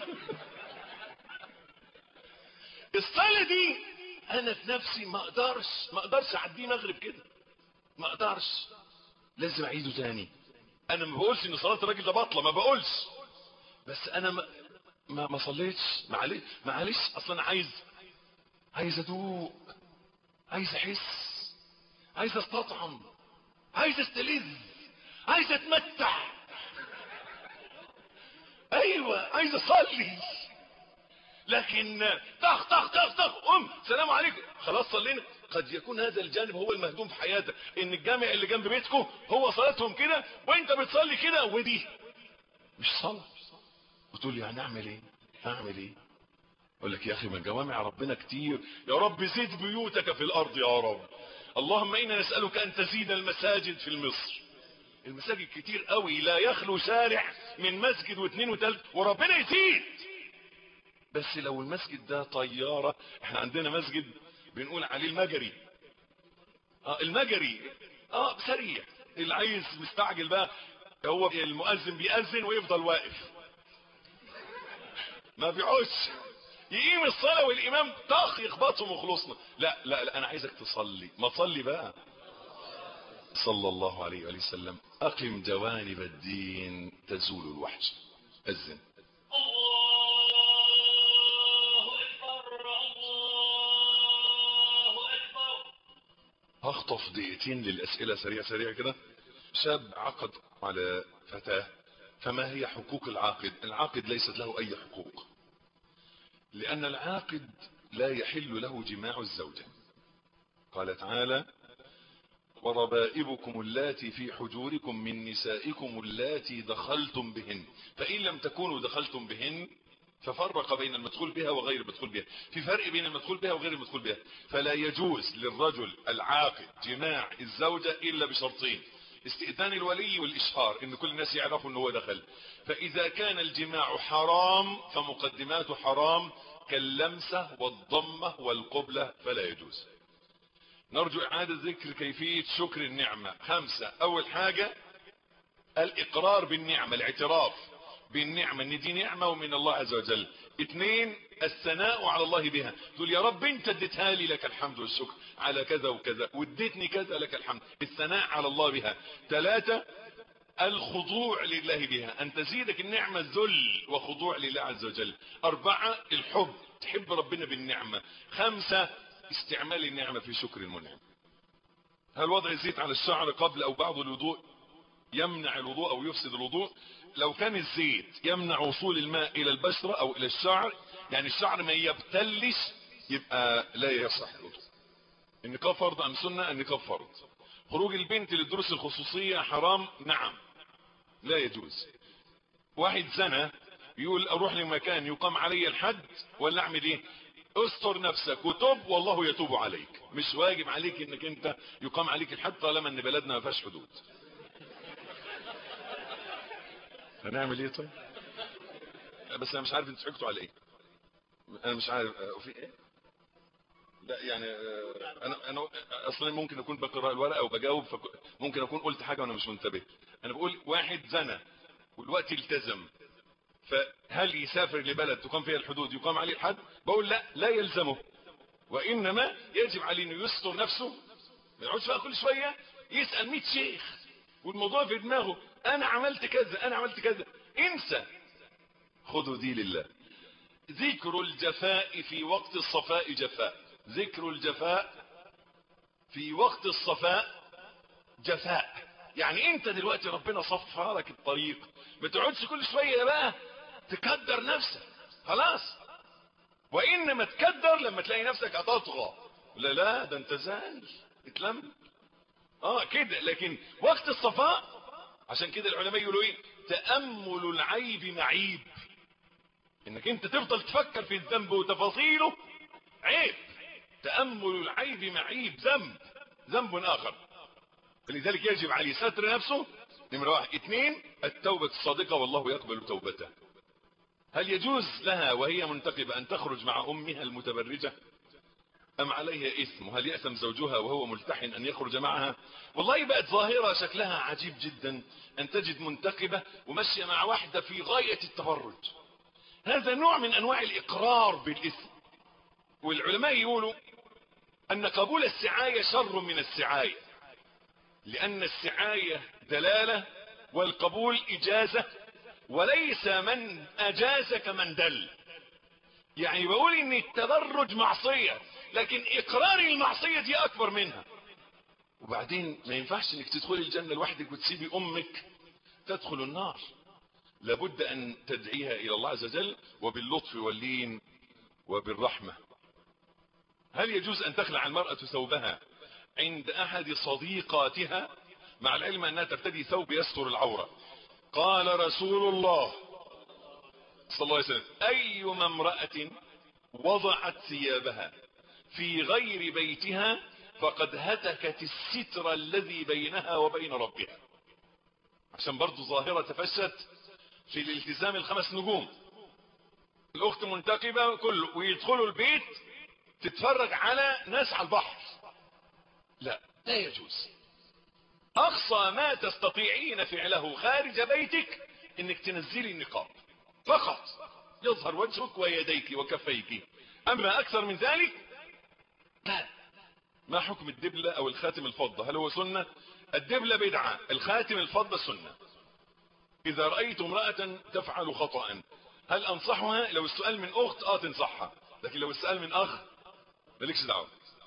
الصلاه دي انا في نفسي ما اقدرش ما اقدرش اعديه مغرب كده ما اقدرش لازم اعيده تاني انا ما بقولش ان صلاه الراجل ده باطله ما بقولش بس انا ما ما, ما صليتش معلش معلش اصلا انا عايز عايز ادوق عايز احس عايز استطعم عايز استلذ عايز اتمتع ايوه عايز اصلي لكن طخ طخ طخ طخ قم سلام عليكم خلاص صلينا قد يكون هذا الجانب هو المهدوم في حياتك ان الجامع اللي جنب بيتكم هو صلاتهم كده وانت بتصلي كده ودي مش صلاه وتقول لي يعني اعمل ايه اعمل ايه اقول لك يا اخي من جوامع ربنا كتير يا رب زد بيوتك في الارض يا رب اللهم انا نسالك ان تزيد المساجد في مصر المساجد كتير قوي لا يخلو شارع من مسجد واثنين وثالث وربنا يزيد بس لو المسجد ده طياره احنا عندنا مسجد بنقول عليه المجري اه المجري اه سريع اللي عايز مستعجل بقى هو المؤذن بيأذن ويفضل واقف ما بيعوش يقيم الصلاة والإمام طخ يخبطهم وخلصنا لا لا لا أنا عايزك تصلي ما تصلي بقى صلى الله عليه وآله وسلم أقم جوانب الدين تزول الوحش أذن الله أكبر الله أكبر هخطف دقيقتين للأسئلة سريع سريع كده شاب عقد على فتاة فما هي حقوق العاقد العاقد ليست له أي حقوق لأن العاقد لا يحل له جماع الزوجة قال تعالى وربائبكم اللاتي في حجوركم من نسائكم اللاتي دخلتم بهن فإن لم تكونوا دخلتم بهن ففرق بين المدخول بها وغير المدخول بها في فرق بين المدخول بها وغير المدخول بها فلا يجوز للرجل العاقد جماع الزوجة إلا بشرطين استئذان الولي والإشهار إن كل الناس يعرفوا أنه هو دخل فإذا كان الجماع حرام فمقدماته حرام كاللمسة والضمة والقبلة فلا يجوز نرجو إعادة ذكر كيفية شكر النعمة خمسة أول حاجة الإقرار بالنعمة الاعتراف بالنعمة ان دي نعمة ومن الله عز وجل اثنين الثناء على الله بها تقول يا رب انت اديتها لي لك الحمد والشكر على كذا وكذا واديتني كذا لك الحمد الثناء على الله بها ثلاثة الخضوع لله بها ان تزيدك النعمة ذل وخضوع لله عز وجل اربعة الحب تحب ربنا بالنعمة خمسة استعمال النعمة في شكر المنعم هل وضع الزيت على الشعر قبل او بعد الوضوء يمنع الوضوء او يفسد الوضوء لو كان الزيت يمنع وصول الماء الى البشرة او الى الشعر يعني الشعر ما يبتلش يبقى لا يصح الوضوء النقاب فرض ام سنة النقاب فرض خروج البنت للدروس الخصوصية حرام نعم لا يجوز واحد زنى يقول اروح لمكان يقام علي الحد ولا اعمل ايه استر نفسك وتوب والله يتوب عليك مش واجب عليك انك انت يقام عليك الحد طالما ان بلدنا ما فيهاش حدود هنعمل ايه طيب بس انا مش عارف انتوا ضحكتوا على ايه انا مش عارف آه، في ايه لا يعني آه، انا انا اصلا ممكن اكون بقرا الورقه وبجاوب ممكن اكون قلت حاجه وانا مش منتبه انا بقول واحد زنى والوقت التزم فهل يسافر لبلد تقام فيها الحدود يقام عليه الحد بقول لا لا يلزمه وانما يجب عليه انه يستر نفسه ما يقعدش بقى كل شويه يسال 100 شيخ والموضوع في دماغه انا عملت كذا انا عملت كذا انسى خذوا دي لله ذكر الجفاء في وقت الصفاء جفاء ذكر الجفاء في وقت الصفاء جفاء يعني انت دلوقتي ربنا صفى لك الطريق ما تقعدش كل شويه بقى تكدر نفسك خلاص وانما تكدر لما تلاقي نفسك هتطغى لا لا ده انت زاني اتلم اه كده لكن وقت الصفاء عشان كده العلماء يقولوا ايه تأمل العيب معيب انك انت تفضل تفكر في الذنب وتفاصيله عيب تأمل العيب معيب ذنب ذنب اخر فلذلك يجب عليه ستر نفسه نمرة واحد اثنين التوبة الصادقة والله يقبل توبته هل يجوز لها وهي منتقبة أن تخرج مع أمها المتبرجة أم عليها إثم وهل يأثم زوجها وهو ملتحن أن يخرج معها والله بقت ظاهرة شكلها عجيب جدا أن تجد منتقبة وماشية مع واحدة في غاية التبرج هذا نوع من أنواع الإقرار بالإثم والعلماء يقولوا أن قبول السعاية شر من السعاية لأن السعاية دلالة والقبول إجازة وليس من أجاز كمن دل يعني بقول ان التبرج معصية لكن اقرار المعصية دي اكبر منها وبعدين ما ينفعش انك تدخلي الجنة لوحدك وتسيبي امك تدخل النار لابد ان تدعيها الى الله عز وجل وباللطف واللين وبالرحمة هل يجوز ان تخلع المرأة ثوبها عند احد صديقاتها مع العلم انها ترتدي ثوب يستر العورة قال رسول الله صلى الله عليه وسلم أيما امرأة وضعت ثيابها في غير بيتها فقد هتكت الستر الذي بينها وبين ربها عشان برضو ظاهرة تفشت في الالتزام الخمس نجوم الأخت منتقبة كله ويدخلوا البيت تتفرج على ناس على البحر لا لا يجوز أقصى ما تستطيعين فعله خارج بيتك انك تنزلي النقاب فقط يظهر وجهك ويديك وكفيك اما اكثر من ذلك لا ما حكم الدبلة او الخاتم الفضة هل هو سنة الدبلة بدعة الخاتم الفضة سنة اذا رأيت امرأة تفعل خطأ هل انصحها لو السؤال من اخت اه تنصحها لكن لو السؤال من اخ مالكش دعوة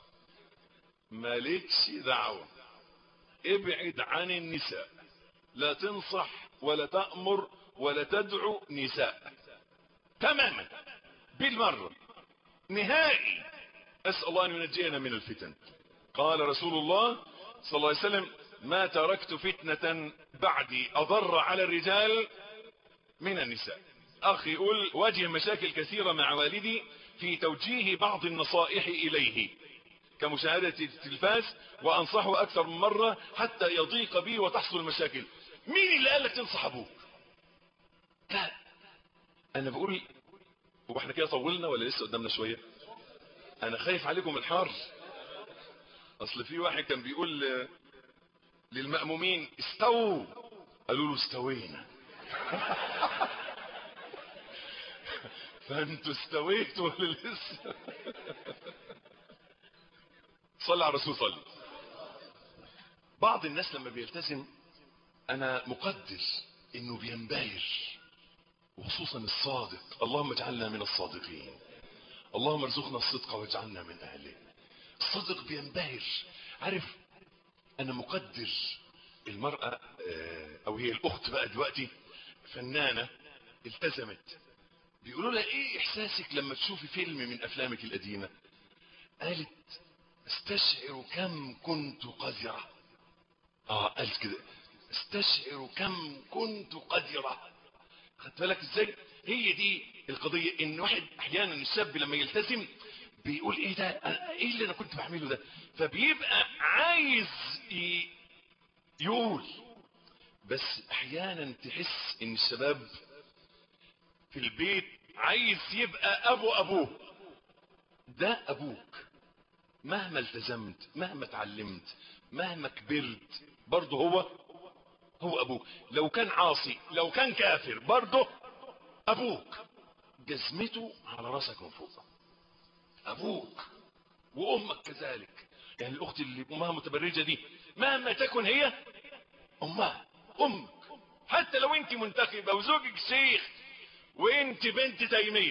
مالكش دعوة ابعد عن النساء لا تنصح ولا تأمر ولا تدعو نساء تماما بالمرة نهائي أسأل الله أن ينجينا من الفتن قال رسول الله صلى الله عليه وسلم ما تركت فتنة بعدي أضر على الرجال من النساء أخي يقول واجه مشاكل كثيرة مع والدي في توجيه بعض النصائح إليه كمشاهدة التلفاز وأنصحه أكثر من مرة حتى يضيق بي وتحصل مشاكل مين اللي قال لك تنصح أبوك لا أنا بقول هو احنا كده طولنا ولا لسه قدامنا شوية أنا خايف عليكم الحار أصل في واحد كان بيقول للمأمومين استووا قالوا له استوينا فانتوا استويتوا ولا لسه صلى على الرسول صلي بعض الناس لما بيلتزم انا مقدر انه بينبهر وخصوصا الصادق اللهم اجعلنا من الصادقين اللهم ارزقنا الصدق واجعلنا من اهله الصادق بينبهر عارف انا مقدر المرأة او هي الاخت بقى دلوقتي فنانة التزمت بيقولوا لها ايه احساسك لما تشوفي فيلم من افلامك القديمة قالت استشعر كم كنت قذرة اه قالت كده استشعر كم كنت قذرة خدت بالك ازاي هي دي القضية ان واحد احيانا الشاب لما يلتزم بيقول ايه ده ايه اللي انا كنت بعمله ده فبيبقى عايز ي... يقول بس احيانا تحس ان الشباب في البيت عايز يبقى ابو ابوه ده ابوك مهما التزمت مهما اتعلمت مهما كبرت برضه هو هو ابوك لو كان عاصي لو كان كافر برضه ابوك جزمته على راسك من فوق ابوك وامك كذلك يعني الاخت اللي امها متبرجه دي مهما تكن هي امها امك حتى لو انت منتخبه وزوجك شيخ وانت بنت تيميه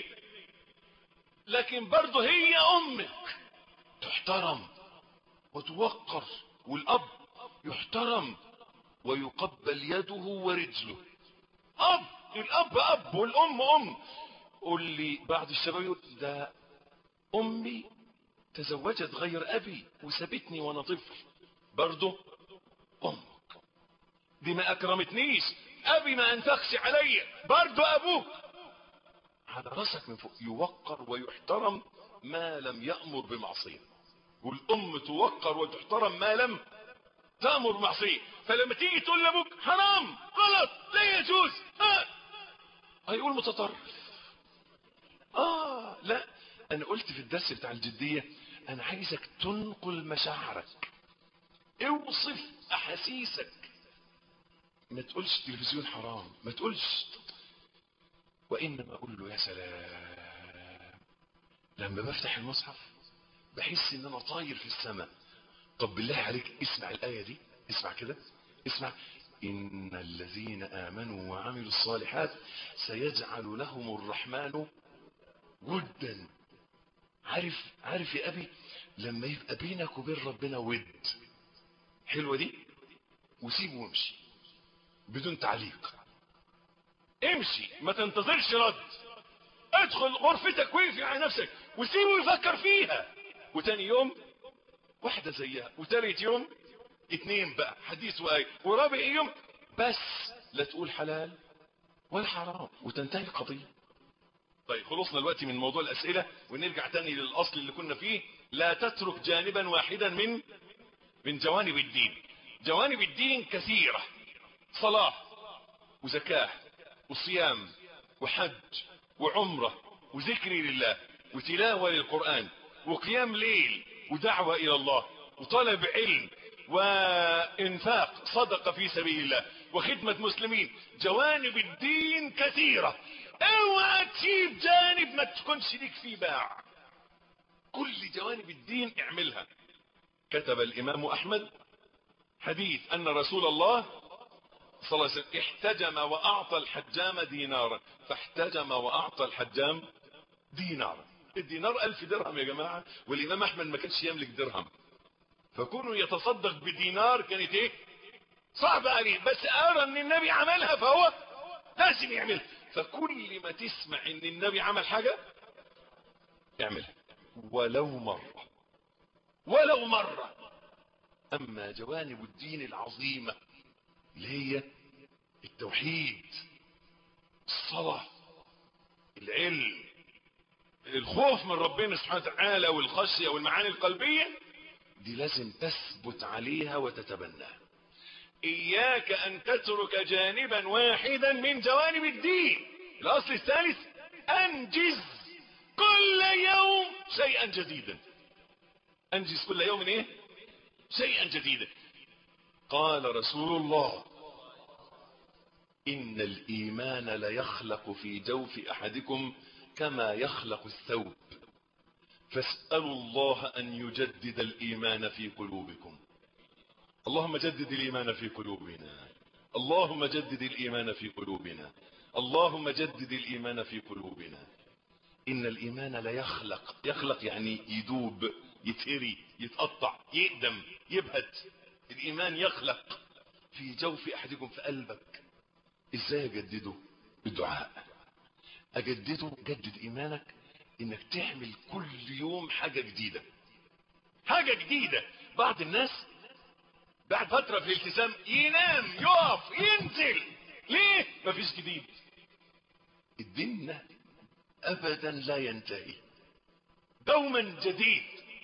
لكن برضه هي امك تحترم وتوقر والاب يحترم ويقبل يده ورجله اب الاب اب والام ام قول لي بعض الشباب يقول ده امي تزوجت غير ابي وسابتني وانا طفل برضه امك دي ما اكرمتنيش ابي ما انفقش عليا برضه ابوك على راسك من فوق يوقر ويحترم ما لم يأمر بمعصية والأم توقر وتحترم ما لم تأمر بمعصية فلما تيجي تقول لابوك حرام غلط لا يجوز آه. هيقول متطرف اه لا انا قلت في الدرس بتاع الجدية انا عايزك تنقل مشاعرك اوصف احاسيسك ما تقولش التلفزيون حرام ما تقولش وانما اقول له يا سلام لما بفتح المصحف بحس ان انا طاير في السماء طب بالله عليك اسمع الايه دي اسمع كده اسمع ان الذين امنوا وعملوا الصالحات سيجعل لهم الرحمن ودا عارف عارف يا ابي لما يبقى بينك وبين ربنا ود حلوه دي وسيبه وامشي بدون تعليق امشي ما تنتظرش رد ادخل غرفتك وقفي على نفسك وسيبه يفكر فيها وتاني يوم واحدة زيها وتالت يوم اتنين بقى حديث وآية ورابع يوم بس لا تقول حلال ولا حرام وتنتهي القضية طيب خلصنا الوقت من موضوع الأسئلة ونرجع تاني للأصل اللي كنا فيه لا تترك جانبا واحدا من من جوانب الدين جوانب الدين كثيرة صلاة وزكاة وصيام وحج وعمرة وذكر لله وتلاوة للقرآن وقيام ليل ودعوة إلى الله وطلب علم وإنفاق صدقة في سبيل الله وخدمة مسلمين جوانب الدين كثيرة اوعى تسيب جانب ما تكونش ليك فيه باع كل جوانب الدين اعملها كتب الإمام أحمد حديث أن رسول الله صلى الله عليه وسلم احتجم وأعطى الحجام دينارا فاحتجم وأعطى الحجام دينارا الدينار ألف درهم يا جماعة والإمام أحمد ما كانش يملك درهم فكونه يتصدق بدينار كانت ايه صعب عليه بس أرى أن النبي عملها فهو لازم يعملها فكل ما تسمع أن النبي عمل حاجة اعملها ولو مرة ولو مرة أما جوانب الدين العظيمة اللي هي التوحيد الصلاة العلم الخوف من ربنا سبحانه وتعالى والخشية والمعاني القلبية دي لازم تثبت عليها وتتبناها إياك أن تترك جانبا واحدا من جوانب الدين الأصل الثالث أنجز كل يوم شيئا جديدا أنجز كل يوم إيه شيئا جديدا قال رسول الله إن الإيمان ليخلق في جوف أحدكم كما يخلق الثوب فاسألوا الله أن يجدد الإيمان في قلوبكم اللهم جدد الإيمان في قلوبنا اللهم جدد الإيمان في قلوبنا اللهم جدد الإيمان في قلوبنا إن الإيمان ليخلق يخلق يعني يدوب يتهري يتقطع يقدم يبهت الإيمان يخلق في جوف أحدكم في قلبك إزاي أجدده بالدعاء أجدده جدد إيمانك إنك تعمل كل يوم حاجة جديدة حاجة جديدة بعض الناس بعد فترة في الالتزام ينام يقف ينزل ليه مفيش جديد الدين أبدا لا ينتهي دوما جديد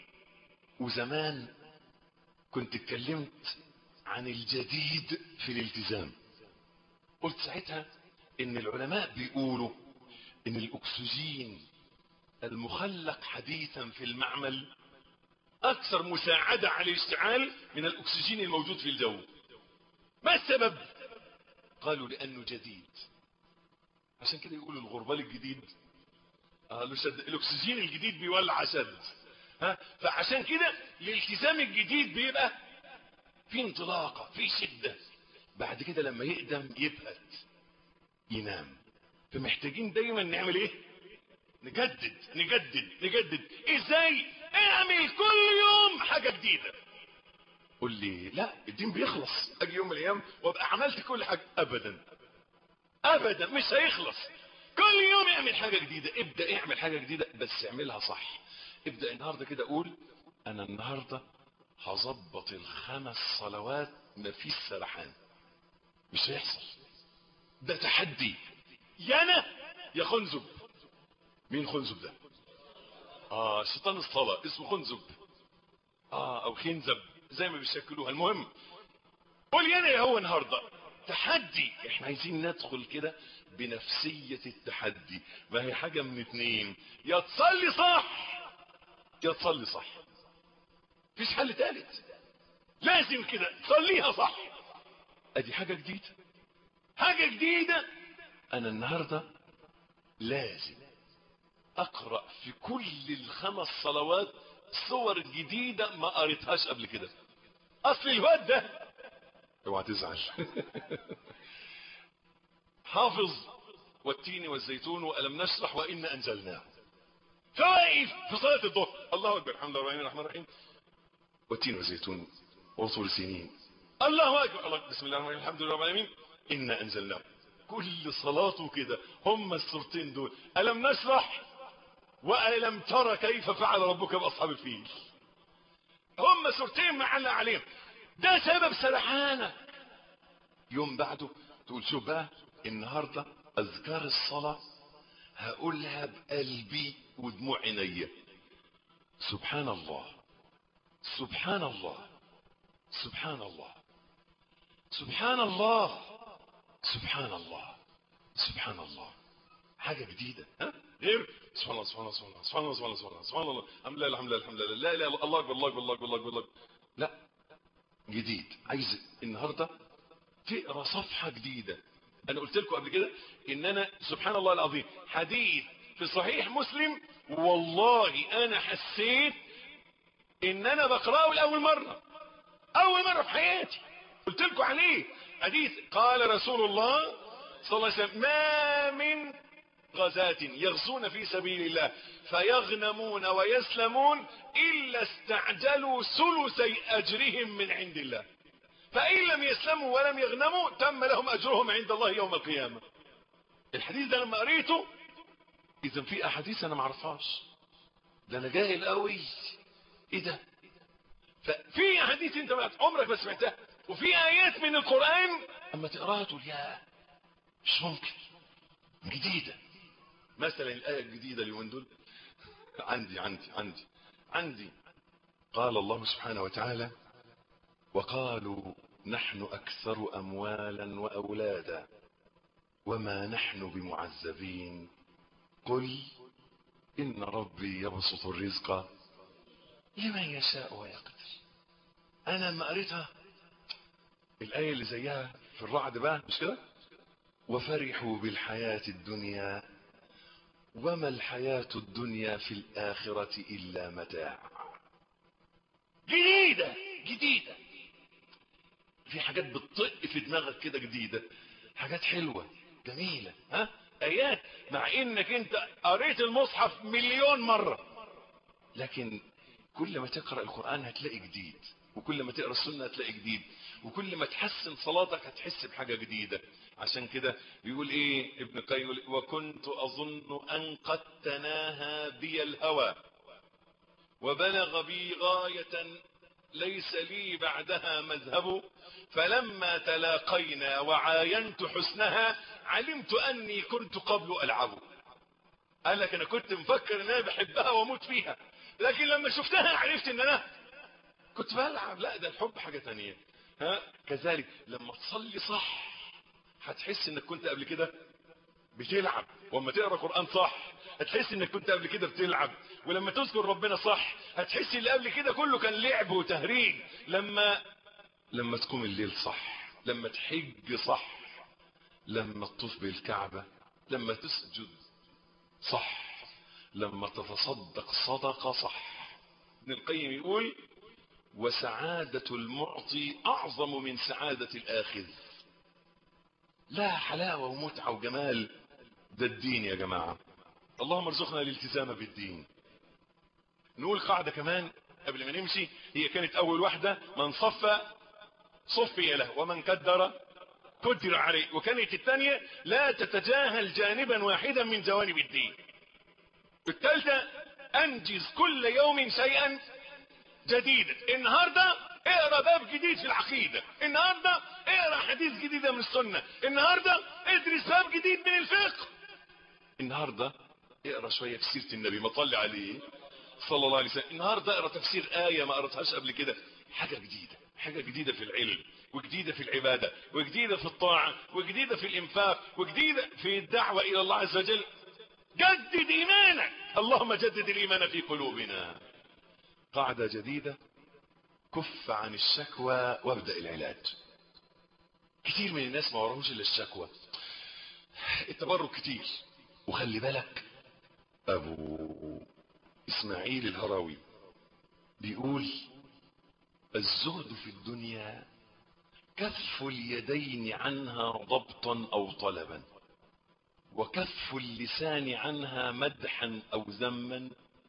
وزمان كنت اتكلمت عن الجديد في الالتزام قلت ساعتها ان العلماء بيقولوا ان الاكسجين المخلق حديثا في المعمل اكثر مساعدة على الاشتعال من الاكسجين الموجود في الجو ما السبب قالوا لانه جديد عشان كده يقولوا الغربال الجديد قالوا شد الاكسجين الجديد بيولع شد ها فعشان كده الالتزام الجديد بيبقى في انطلاقة في شدة بعد كده لما يقدم يبهت ينام فمحتاجين دايما نعمل ايه نجدد نجدد نجدد ازاي اعمل كل يوم حاجة جديدة قول لي لا الدين بيخلص اجي يوم من الايام وابقى عملت كل حاجة ابدا ابدا مش هيخلص كل يوم اعمل حاجة جديدة ابدأ اعمل حاجة جديدة بس اعملها صح ابدأ النهاردة كده قول انا النهاردة هظبط الخمس صلوات مفيش سرحان مش هيحصل ده تحدي يا انا يا خنزب مين خنزب ده اه شيطان الصلاة اسمه خنزب اه او خنزب زي ما بيشكلوها المهم قول لي انا هو النهارده تحدي احنا عايزين ندخل كده بنفسية التحدي ما هي حاجة من اتنين يا تصلي صح يا تصلي صح مفيش حل تالت لازم كده تصليها صح ادي حاجة جديدة حاجة جديدة انا النهاردة لازم اقرأ في كل الخمس صلوات صور جديدة ما قريتهاش قبل كده اصل الواد ده اوعى تزعل حافظ والتين والزيتون والم نشرح وان انزلناه فواقف في صلاه الظهر الله اكبر الحمد لله الرحمن الرحيم والتين والزيتون وطول سنين الله اكبر الله بسم الله الرحمن الرحيم الحمد لله رب العالمين انا انزلناه كل صلاته كده هم السورتين دول الم نشرح والم ترى كيف فعل ربك باصحاب الفيل هم سورتين معلق عليهم ده سبب سرحانك يوم بعده تقول شوف بقى النهارده اذكار الصلاه هقولها بقلبي ودموع عينيا سبحان الله سبحان الله سبحان الله سبحان الله سبحان الله سبحان الله حاجه جديده ها غير سبحان الله سبحان الله سبحان الله سبحان الله سبحان الله سبحان الله الحمد لله الحمد لله الحمد لله لا اله الا الله اكبر الله اكبر الله اكبر الله اكبر الله أكبر. لا جديد عايز النهارده تقرا صفحه جديده انا قلت لكم قبل كده ان انا سبحان الله العظيم حديث في صحيح مسلم والله انا حسيت ان انا بقراه لاول مره اول مره في حياتي قلت لكم عليه حديث قال رسول الله صلى الله عليه وسلم ما من غزاة يغزون في سبيل الله فيغنمون ويسلمون إلا استعجلوا ثلثي أجرهم من عند الله فإن لم يسلموا ولم يغنموا تم لهم أجرهم عند الله يوم القيامة الحديث ده لما قريته إذا في أحاديث أنا معرفهاش ده أنا جاهل قوي إيه ده ففي أحاديث أنت عمرك ما سمعتها وفي آيات من القرآن أما تقراها تقول يا مش ممكن جديدة مثلا الآية الجديدة اليومين دول عندي عندي عندي عندي قال الله سبحانه وتعالى وقالوا نحن أكثر أموالا وأولادا وما نحن بمعذبين قل إن ربي يبسط الرزق لمن يشاء ويقدر أنا ما قريتها الآية اللي زيها في الرعد بقى مش كده وفرحوا بالحياة الدنيا وما الحياة الدنيا في الآخرة إلا متاع جديدة جديدة في حاجات بتطق في دماغك كده جديدة حاجات حلوة جميلة ها آيات مع إنك أنت قريت المصحف مليون مرة لكن كل ما تقرأ القرآن هتلاقي جديد وكل ما تقرأ السنة هتلاقي جديد وكل ما تحسن صلاتك هتحس بحاجة جديدة عشان كده بيقول ايه ابن القيم يقول وكنت اظن ان قد تناهى بي الهوى وبلغ بي غاية ليس لي بعدها مذهب فلما تلاقينا وعاينت حسنها علمت اني كنت قبل العب قال لك انا كنت مفكر ان انا بحبها واموت فيها لكن لما شفتها عرفت ان انا كنت بلعب لا ده الحب حاجة تانية ها كذلك لما تصلي صح هتحس انك كنت قبل كده بتلعب واما تقرا قران صح هتحس انك كنت قبل كده بتلعب ولما تذكر ربنا صح هتحس اللي قبل كده كله كان لعب وتهريج لما لما تقوم الليل صح لما تحج صح لما تطوف بالكعبه لما تسجد صح لما تتصدق صدقه صح ابن القيم يقول وسعاده المعطي اعظم من سعاده الاخذ لا حلاوة ومتعة وجمال ده الدين يا جماعة اللهم ارزقنا الالتزام بالدين نقول قاعدة كمان قبل ما نمشي هي كانت أول واحدة من صفى صفي له ومن كدر كدر عليه وكانت الثانية لا تتجاهل جانبا واحدا من جوانب الدين الثالثة أنجز كل يوم شيئا جديدا النهارده اقرا باب جديد في العقيده النهارده اقرا حديث جديده من السنه النهارده ادرس باب جديد من الفقه النهارده اقرا شويه في سيره النبي ما طلع عليه صلى الله عليه وسلم النهارده اقرا تفسير ايه ما قراتهاش قبل كده حاجه جديده حاجة جديدة في العلم وجديدة في العبادة وجديدة في الطاعة وجديدة في الإنفاق وجديدة في الدعوة إلى الله عز وجل جدد إيمانك اللهم جدد الإيمان في قلوبنا قاعدة جديدة كف عن الشكوى وابدأ العلاج كتير من الناس ما وراهوش إلا الشكوى التبرك كتير وخلي بالك أبو إسماعيل الهراوي بيقول الزهد في الدنيا كف اليدين عنها ضبطا أو طلبا وكف اللسان عنها مدحا أو ذما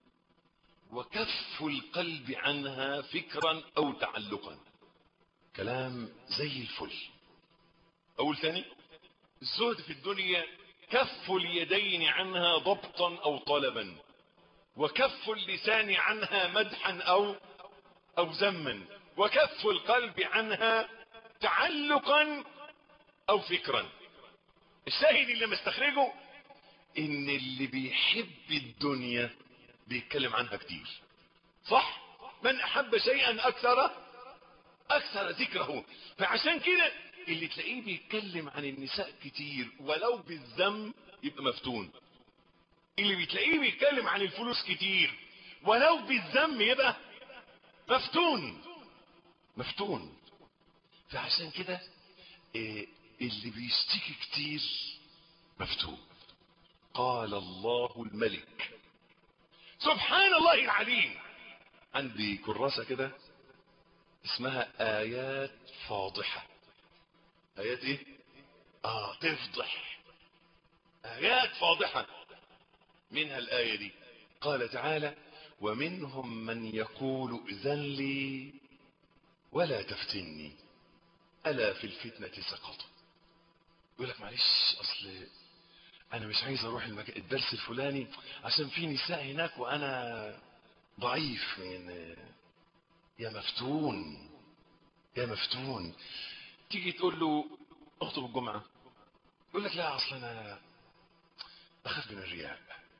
وكف القلب عنها فكرا أو تعلقا كلام زي الفل أقول ثاني الزهد في الدنيا كف اليدين عنها ضبطا أو طلبا وكف اللسان عنها مدحا أو أو ذما وكف القلب عنها تعلقا أو فكرا الشاهد اللي مستخرجه ان اللي بيحب الدنيا بيتكلم عنها كتير صح من احب شيئا اكثر اكثر ذكره فعشان كده اللي تلاقيه بيتكلم عن النساء كتير ولو بالذم يبقى مفتون اللي بتلاقيه بيتكلم عن الفلوس كتير ولو بالذم يبقى مفتون مفتون فعشان كده إيه اللي بيشتكي كتير مفتون قال الله الملك سبحان الله العليم عندي كراسة كده اسمها آيات فاضحة آيات ايه اه تفضح آيات فاضحة منها الآية دي قال تعالى ومنهم من يقول اذن لي ولا تفتني ألا في الفتنة سقطوا يقول لك معلش أصل أنا مش عايز أروح المك... الدرس الفلاني عشان في نساء هناك وأنا ضعيف من يا مفتون يا مفتون تيجي تقول له اخطب الجمعة يقول لك لا أصل أنا بخاف من الرياء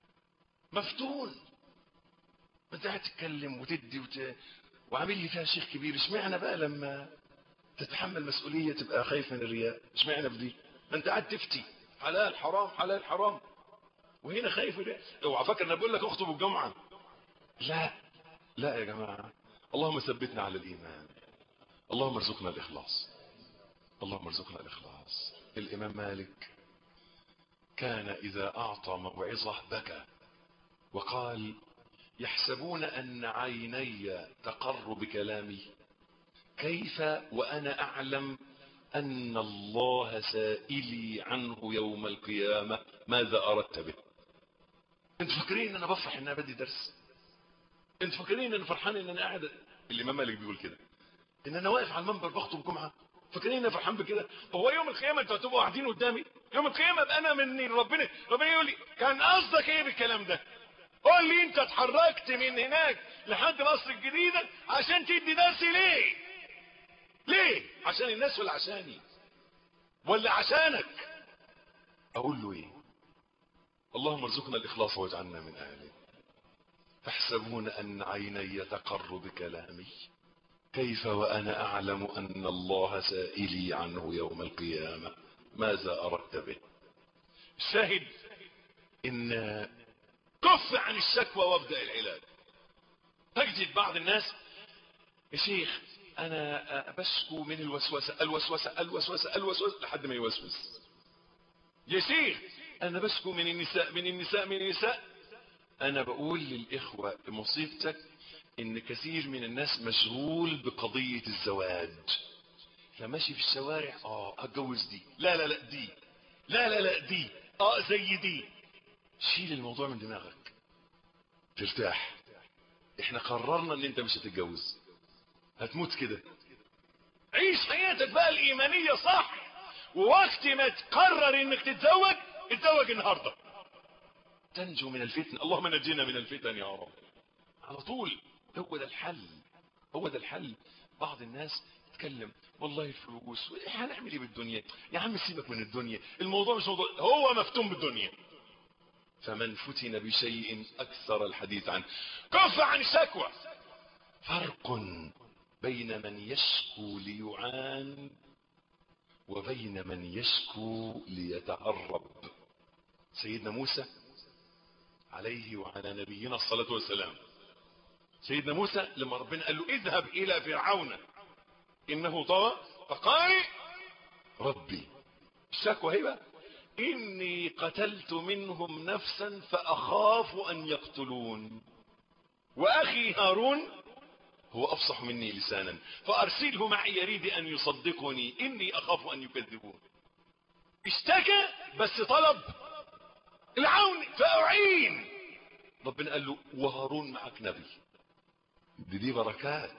مفتون ما انت قاعد تتكلم وتدي وت... وعامل لي فيها شيخ كبير اشمعنى بقى لما تتحمل مسؤولية تبقى خايف من الرياء اشمعنى في دي ما انت قاعد تفتي حلال حرام حلال حرام وهنا خايف من الرياء اوعى فاكر انا بقول لك اخطب الجمعة لا لا يا جماعة اللهم ثبتنا على الايمان اللهم ارزقنا الاخلاص اللهم ارزقنا الاخلاص الامام مالك كان اذا اعطى موعظة بكى وقال يحسبون ان عيني تقر بكلامي كيف وأنا أعلم أن الله سائلي عنه يوم القيامة ماذا أردت به انتوا فاكرين ان انا بفرح ان انا بدي درس انتوا فاكرين ان انا فرحان ان انا قاعد الامام مالك بيقول كده ان انا واقف على المنبر بخطب جمعه فاكرين ان انا فرحان بكده هو يوم القيامه انتوا هتبقوا قاعدين قدامي يوم القيامه ابقى انا من ربنا ربنا يقول لي كان قصدك ايه بالكلام ده قول لي انت اتحركت من هناك لحد مصر الجديده عشان تدي درس ليه ليه عشان الناس ولا عشاني ولا عشانك اقول له ايه اللهم ارزقنا الاخلاص واجعلنا من اهله تحسبون ان عيني تقر بكلامي كيف وانا اعلم ان الله سائلي عنه يوم القيامه ماذا اردت به الشاهد ان كف عن الشكوى وابدا العلاج تجد بعض الناس يا شيخ انا بشكو من الوسوسه الوسوسه الوسوسه الوسوسه لحد ما يوسوس يا شيخ انا بشكو من النساء من النساء من النساء انا بقول للاخوه مصيبتك ان كثير من الناس مشغول بقضيه الزواج فماشي في الشوارع اه اتجوز دي لا لا لا دي لا لا لا دي اه زي دي شيل الموضوع من دماغك ترتاح احنا قررنا ان انت مش هتتجوز هتموت كده عيش حياتك بقى الايمانية صح ووقت ما تقرر انك تتزوج اتزوج النهاردة تنجو من الفتن اللهم نجينا من الفتن يا رب على طول هو ده الحل هو ده الحل بعض الناس تتكلم والله الفلوس هنعمل ايه بالدنيا يا عم سيبك من الدنيا الموضوع مش موضوع هو مفتون بالدنيا فمن فتن بشيء اكثر الحديث عنه كف عن الشكوى فرق بين من يشكو ليعان وبين من يشكو ليتهرب سيدنا موسى عليه وعلى نبينا الصلاة والسلام سيدنا موسى لما ربنا قال له اذهب إلى فرعون إنه طغى فقال ربي الشكوى هي بقى إني قتلت منهم نفسا فأخاف أن يقتلون وأخي هارون هو أفصح مني لسانا فأرسله معي يريد أن يصدقني إني أخاف أن يكذبون اشتكى بس طلب العون فأعين ربنا قال له وهارون معك نبي دي, دي بركات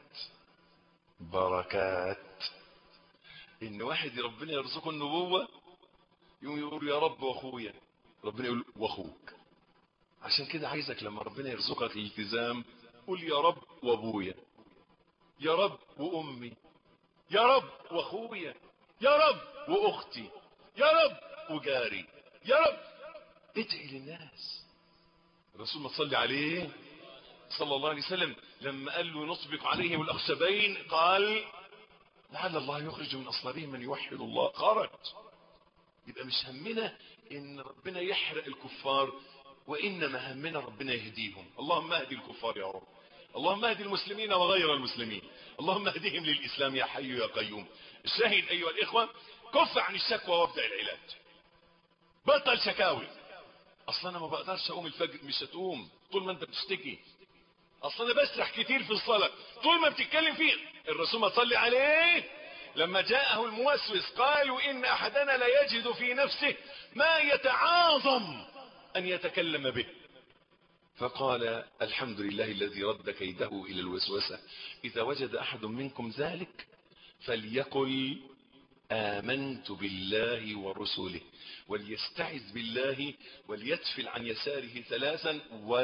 بركات ان واحد ربنا يرزقه النبوة يقوم يقول يا رب واخويا ربنا يقول واخوك عشان كده عايزك لما ربنا يرزقك الالتزام قول يا رب وابويا يا رب وامي يا رب واخويا يا رب واختي يا رب وجاري يا رب ادعي للناس الرسول ما تصلي عليه صلى الله عليه وسلم لما قال له نطبق عليهم الاخشبين قال لعل الله يخرج من اصلابهم من يوحد الله خرج يبقى مش همنا ان ربنا يحرق الكفار وانما همنا ربنا يهديهم اللهم اهدي الكفار يا رب اللهم اهدي المسلمين وغير المسلمين اللهم اهدهم للاسلام يا حي يا قيوم الشاهد ايها الاخوه كف عن الشكوى وابدا العلاج بطل شكاوي اصلا انا ما بقدرش اقوم الفجر مش هتقوم طول ما انت بتشتكي اصلا انا بسرح كتير في الصلاه طول ما بتتكلم فيه الرسول ما صلي عليه لما جاءه الموسوس قالوا ان احدنا لا يجد في نفسه ما يتعاظم ان يتكلم به فقال الحمد لله الذي رد كيده الى الوسوسه اذا وجد احد منكم ذلك فليقل آمنت بالله ورسله وليستعذ بالله وليتفل عن يساره ثلاثا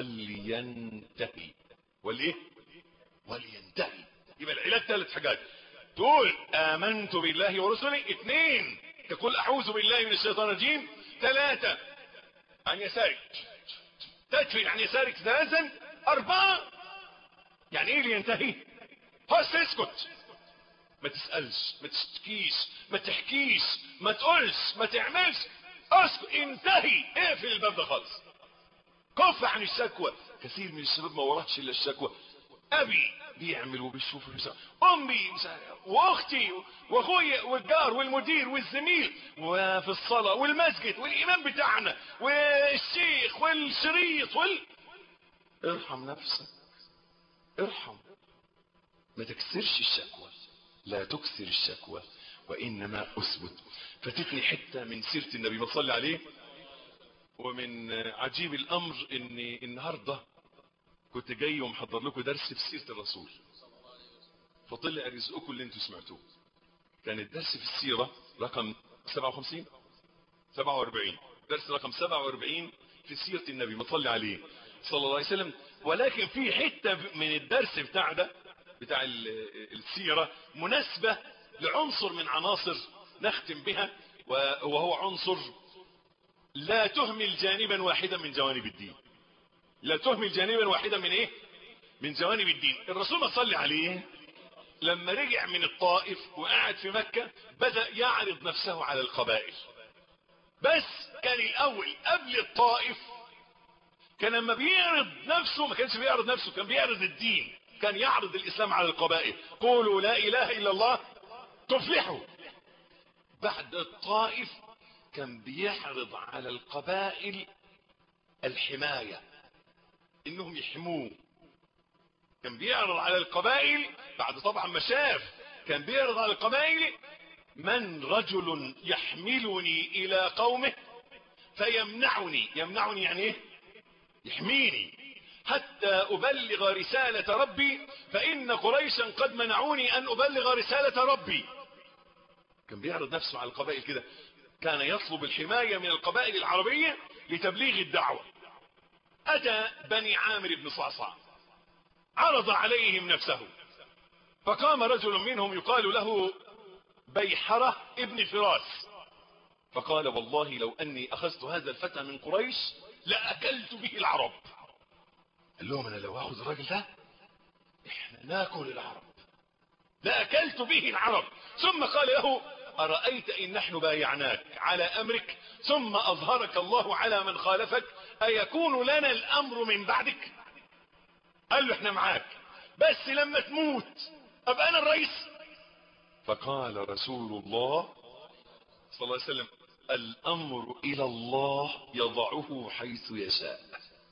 ولينتهي وليه ولينتهي يبقى العلاج ثلاث حاجات تقول آمنت بالله ورسله اثنين تقول أعوذ بالله من الشيطان الرجيم ثلاثة عن يسارك تدفل عن يسارك ثلاثا أربعة يعني ايه لينتهي بس اسكت ما تسألش ما تشتكيش ما تحكيش ما تقولش ما تعملش اسكت انتهي اقفل الباب ده خالص كف عن الشكوى كثير من الشباب ما وراهش الا الشكوى ابي بيعمل وبيشوف وبيسوي امي واختي واخويا والجار والمدير والزميل وفي الصلاه والمسجد والامام بتاعنا والشيخ والشريط وال ارحم نفسك ارحم ما تكسرش الشكوى لا تكسر الشكوى وانما اثبت فاتتني حته من سيره النبي ما صلي عليه ومن عجيب الامر اني النهارده كنت جاي ومحضر لكم درس في سيره الرسول فطلع رزقكم اللي انتم سمعتوه كان الدرس في السيره رقم 57 47 درس رقم 47 في سيره النبي ما صلي عليه صلى الله عليه وسلم ولكن في حته من الدرس بتاع ده بتاع السيره مناسبه لعنصر من عناصر نختم بها وهو عنصر لا تهمل جانبا واحدا من جوانب الدين لا تهمل جانبا واحدا من ايه من جوانب الدين الرسول ما صلي عليه لما رجع من الطائف وقعد في مكة بدأ يعرض نفسه على القبائل بس كان الاول قبل الطائف كان لما بيعرض نفسه ما كانش بيعرض نفسه كان بيعرض الدين كان يعرض الاسلام على القبائل قولوا لا اله الا الله تفلحوا بعد الطائف كان بيعرض على القبائل الحماية انهم يحموه كان بيعرض على القبائل بعد طبعا ما شاف كان بيعرض على القبائل من رجل يحملني الى قومه فيمنعني يمنعني يعني ايه يحميني حتى ابلغ رسالة ربي فان قريشا قد منعوني ان ابلغ رسالة ربي كان بيعرض نفسه على القبائل كده كان يطلب الحماية من القبائل العربية لتبليغ الدعوة اتى بني عامر بن صعصع عرض عليهم نفسه فقام رجل منهم يقال له بيحرة ابن فراس فقال والله لو اني اخذت هذا الفتى من قريش لاكلت به العرب قال لهم انا لو اخذ الراجل ده احنا ناكل العرب لأكلت به العرب ثم قال له أرأيت إن نحن بايعناك على أمرك ثم أظهرك الله على من خالفك أيكون لنا الأمر من بعدك قال له احنا معاك بس لما تموت أبقى أنا الرئيس فقال رسول الله صلى الله عليه وسلم الأمر إلى الله يضعه حيث يشاء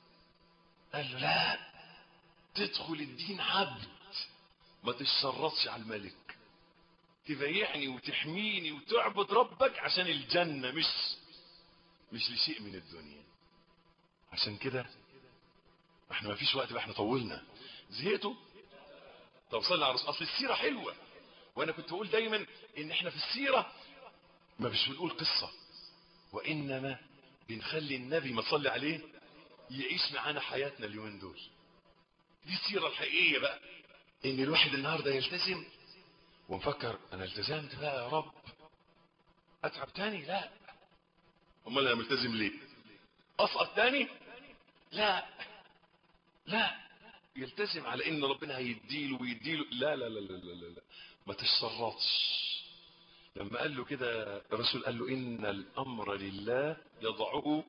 قال له لا تدخل الدين عبد ما تشرطش على الملك تبيعني وتحميني وتعبد ربك عشان الجنة مش مش لشيء من الدنيا عشان كده احنا ما فيش وقت بقى احنا طولنا زهقتوا طب صلي على رسول اصل السيرة حلوة وانا كنت بقول دايما ان احنا في السيرة ما مش بنقول قصة وانما بنخلي النبي ما تصلي عليه يعيش معانا حياتنا اليومين دول دي السيرة الحقيقية بقى ان الواحد النهاردة يلتزم ونفكر انا التزمت بقى يا رب اتعب تاني لا امال انا ملتزم ليه اسقط تاني لا لا يلتزم على ان ربنا هيديله ويديله لا لا لا لا لا, لا, لا. ما تشرطش لما قال له كده الرسول قال له ان الامر لله يضعه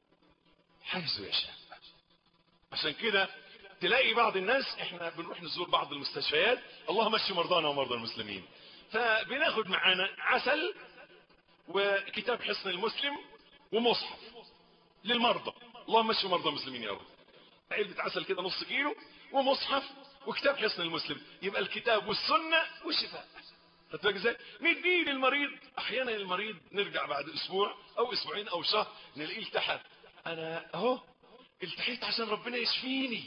حيث يشاء عشان كده تلاقي بعض الناس احنا بنروح نزور بعض المستشفيات اللهم اشف مرضانا ومرضى المسلمين فبناخد معانا عسل وكتاب حصن المسلم ومصحف للمرضى اللهم اشف مرضى المسلمين يا رب علبة عسل كده نص كيلو ومصحف وكتاب حصن المسلم يبقى الكتاب والسنة والشفاء هتفاجئ ازاي نديه للمريض احيانا المريض نرجع بعد اسبوع او اسبوعين او شهر نلاقيه التحى انا اهو التحيت عشان ربنا يشفيني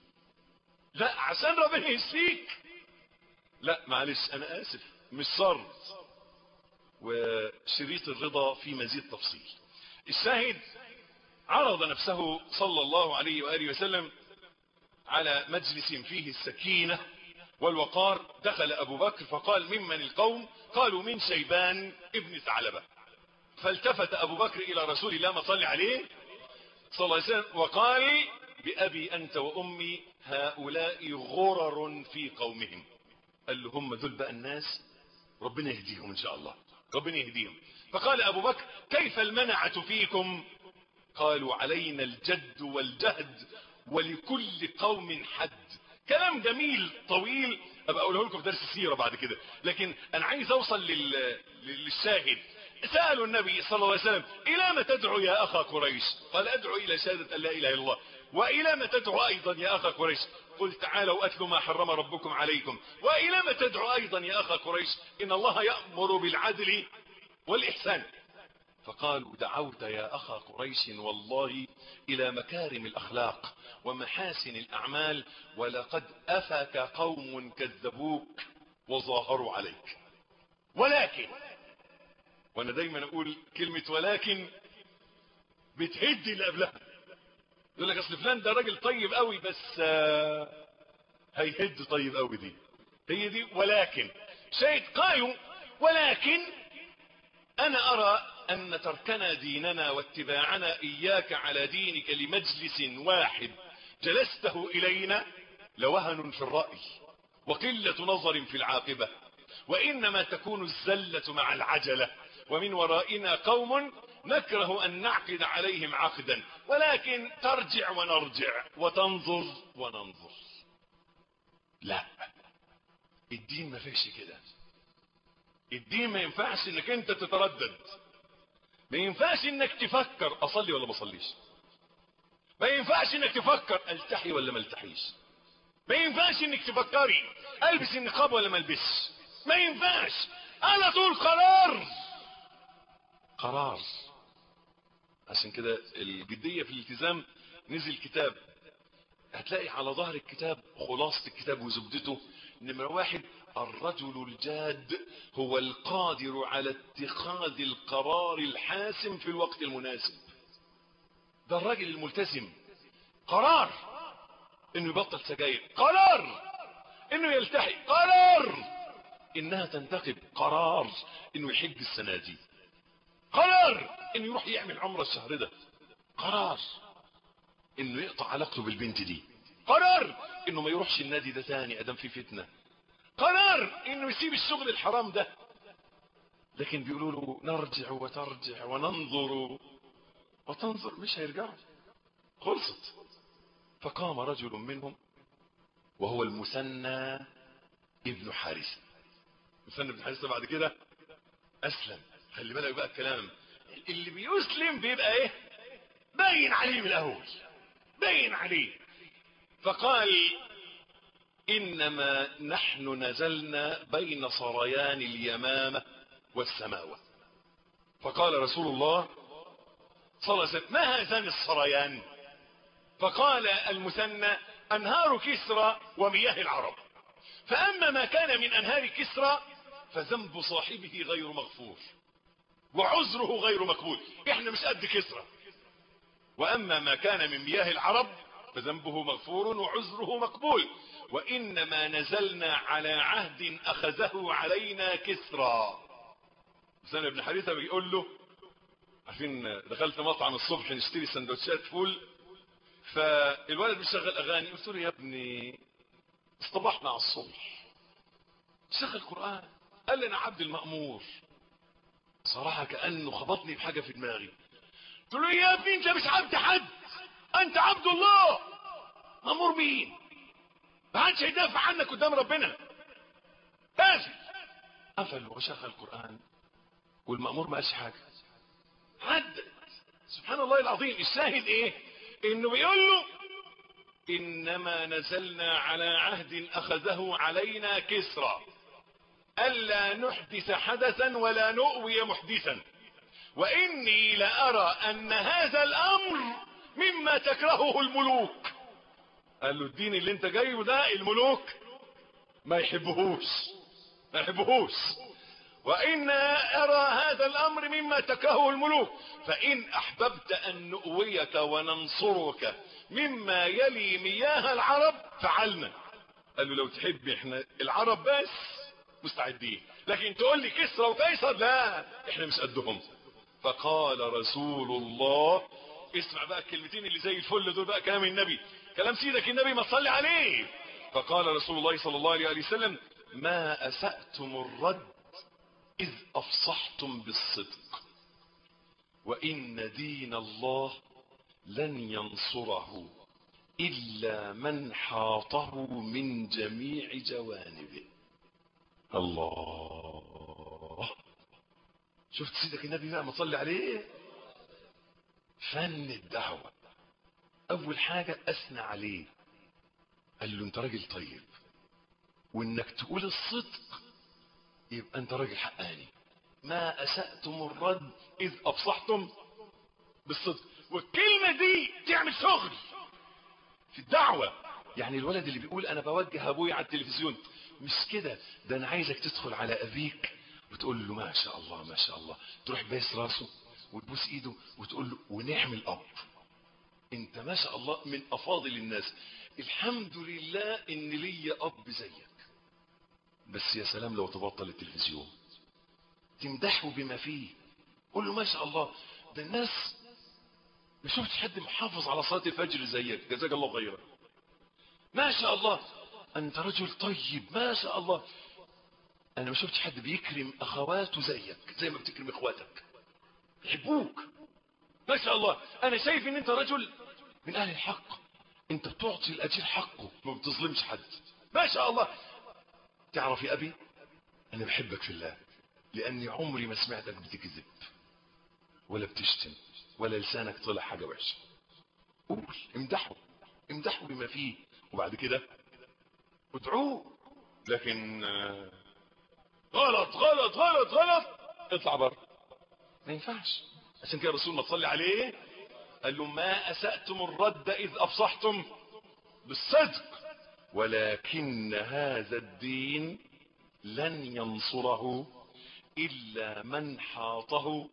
لا عشان ربنا يشفيك لا معلش انا اسف مش شرط وشريط الرضا في مزيد تفصيل الشاهد عرض نفسه صلى الله عليه وآله وسلم على مجلس فيه السكينة والوقار دخل أبو بكر فقال ممن القوم قالوا من شيبان ابن ثعلبة فالتفت أبو بكر إلى رسول الله ما صلى عليه صلى الله عليه وسلم وقال بأبي أنت وأمي هؤلاء غرر في قومهم قال له هم ذل بقى الناس ربنا يهديهم إن شاء الله ربنا يهديهم فقال أبو بكر كيف المنعة فيكم قالوا علينا الجد والجهد ولكل قوم حد كلام جميل طويل ابقى اقوله لكم في درس السيره بعد كده لكن انا عايز اوصل لل... للشاهد سالوا النبي صلى الله عليه وسلم الى ما تدعو يا اخا قريش قال ادعو الى شهاده ان لا اله الا الله والى ما تدعو ايضا يا اخا قريش قل تعالوا اتلوا ما حرم ربكم عليكم والى ما تدعو ايضا يا اخا قريش ان الله يامر بالعدل والاحسان فقالوا دعوت يا أخا قريش والله إلى مكارم الأخلاق ومحاسن الأعمال ولقد أفك قوم كذبوك وظاهروا عليك ولكن وأنا دايما أقول كلمة ولكن بتهدي اللي قبلها يقول لك أصل فلان ده راجل طيب قوي بس هيهد طيب قوي دي هي دي ولكن شيء قالوا ولكن أنا أرى أن تركنا ديننا واتباعنا إياك على دينك لمجلس واحد جلسته إلينا لوهن في الرأي وقلة نظر في العاقبة وإنما تكون الزلة مع العجلة ومن ورائنا قوم نكره أن نعقد عليهم عقدا ولكن ترجع ونرجع وتنظر وننظر لا الدين ما فيش كده الدين ما ينفعش انك انت تتردد ما ينفعش انك تفكر اصلي ولا ما اصليش ما ينفعش انك تفكر التحي ولا ما التحيش ما ينفعش انك تفكري البس النقاب ولا ما البسش ما ينفعش على طول قرار قرار عشان كده الجدية في الالتزام نزل كتاب هتلاقي على ظهر الكتاب خلاصة الكتاب وزبدته نمرة واحد الرجل الجاد هو القادر على اتخاذ القرار الحاسم في الوقت المناسب ده الراجل الملتزم قرار انه يبطل سجاير قرار انه يلتحي قرار انها تنتقب قرار انه يحج السنة دي قرار انه يروح يعمل عمره الشهر ده قرار انه يقطع علاقته بالبنت دي قرار انه ما يروحش النادي ده تاني ادم في فتنه قرر انه يسيب الشغل الحرام ده لكن بيقولوا له نرجع وترجع وننظر وتنظر مش هيرجعوا خلصت فقام رجل منهم وهو المثنى ابن حارثة مثنى ابن حارثة بعد كده أسلم خلي بالك بقى الكلام اللي بيسلم بيبقى ايه باين عليه من الأول باين عليه فقال إنما نحن نزلنا بين صريان اليمامة والسماوة فقال رسول الله صلى الله عليه وسلم ما هذان الصريان فقال المثنى أنهار كسرى ومياه العرب فأما ما كان من أنهار كسرى فذنب صاحبه غير مغفور وعذره غير مقبول احنا مش قد كسرى وأما ما كان من مياه العرب فذنبه مغفور وعذره مقبول وإنما نزلنا على عهد أخذه علينا كسرى سنة ابن حارثة بيقول له عارفين دخلت مطعم الصبح نشتري سندوتشات فول فالولد بيشغل اغاني قلت له يا ابني اصطبحنا على الصبح شغل قران قال لي انا عبد المامور صراحه كانه خبطني بحاجه في دماغي قلت له يا ابني انت مش عبد حد انت عبد الله مامور مين ما حدش هيدافع عنك قدام ربنا نازل قفل وشغل قران والمامور ما قالش حاجه عدت سبحان الله العظيم الشاهد ايه انه بيقول له انما نزلنا على عهد اخذه علينا كسرى الا نحدث حدثا ولا نؤوي محدثا واني لارى ان هذا الامر مما تكرهه الملوك قال له الدين اللي انت جايبه ده الملوك ما يحبهوش ما يحبهوش وإن أرى هذا الأمر مما تكرهه الملوك فإن أحببت أن نؤويك وننصرك مما يلي مياه العرب فعلنا قال له لو تحب احنا العرب بس مستعدين لكن تقول لي كسرى وقيصر لا احنا مش قدهم فقال رسول الله اسمع بقى الكلمتين اللي زي الفل دول بقى كلام النبي كلام سيدك النبي ما تصلي عليه فقال رسول الله صلى الله عليه وسلم ما أسأتم الرد إذ أفصحتم بالصدق وإن دين الله لن ينصره إلا من حاطه من جميع جوانبه الله شفت سيدك النبي بقى ما تصلي عليه فن الدعوة أول حاجة أثنى عليه قال له أنت راجل طيب وإنك تقول الصدق يبقى أنت راجل حقاني ما أسأتم الرد إذ أفصحتم بالصدق والكلمة دي تعمل شغل في الدعوة يعني الولد اللي بيقول أنا بوجه أبوي على التلفزيون مش كده ده أنا عايزك تدخل على أبيك وتقول له ما شاء الله ما شاء الله تروح بايس راسه وتبوس ايده وتقول له ونعم الاب انت ما شاء الله من افاضل الناس الحمد لله ان ليا اب زيك بس يا سلام لو تبطل التلفزيون تمدحه بما فيه قول له ما شاء الله ده الناس ما شفتش حد محافظ على صلاه الفجر زيك جزاك الله خيرا ما شاء الله انت رجل طيب ما شاء الله انا ما شفتش حد بيكرم اخواته زيك زي ما بتكرم اخواتك يحبوك ما شاء الله انا شايف ان انت رجل من اهل الحق انت بتعطي الاجير حقه ما بتظلمش حد ما شاء الله تعرف يا ابي انا بحبك في الله لاني عمري ما سمعتك بتكذب ولا بتشتم ولا لسانك طلع حاجه وحشه قول امدحه امدحه بما فيه وبعد كده ادعوه لكن آه، غلط غلط غلط غلط اطلع بره ما ينفعش عشان كده الرسول ما تصلي عليه قال له ما اساتم الرد اذ افصحتم بالصدق ولكن هذا الدين لن ينصره الا من حاطه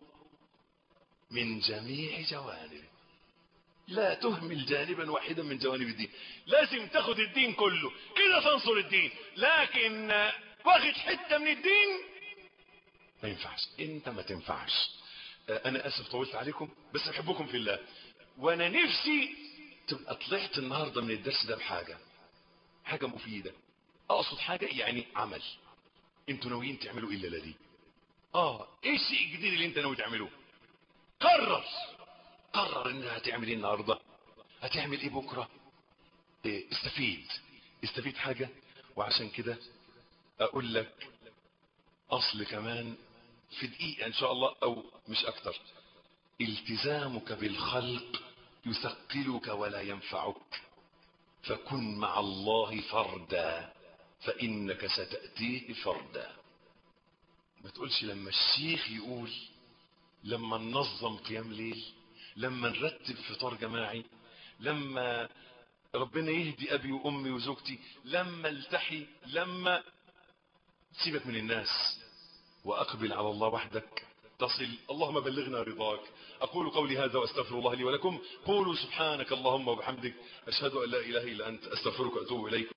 من جميع جوانبه لا تهمل جانبا واحدا من جوانب الدين لازم تاخد الدين كله كده تنصر الدين لكن آه، واخد حته من الدين ما ينفعش انت ما تنفعش آه، انا اسف طولت عليكم بس بحبكم في الله وانا نفسي تبقى طلعت النهارده من الدرس ده بحاجه حاجه مفيده اقصد حاجة يعني عمل انتوا ناويين تعملوا ايه الليله دي اه ايه الشيء الجديد اللي انت ناوي تعمله قرر قرر ان هتعمل ايه النهارده هتعمل ايه بكره إيه استفيد استفيد حاجه وعشان كده اقول لك اصل كمان في دقيقه ان شاء الله او مش اكتر التزامك بالخلق يثقلك ولا ينفعك فكن مع الله فردا فإنك ستأتيه فردا ما تقولش لما الشيخ يقول لما ننظم قيام ليل لما نرتب فطار جماعي لما ربنا يهدي أبي وأمي وزوجتي لما التحي لما سيبك من الناس وأقبل على الله وحدك تصل اللهم بلغنا رضاك أقول قولي هذا وأستغفر الله لي ولكم قولوا سبحانك اللهم وبحمدك أشهد أن لا إله إلا أنت أستغفرك وأتوب إليك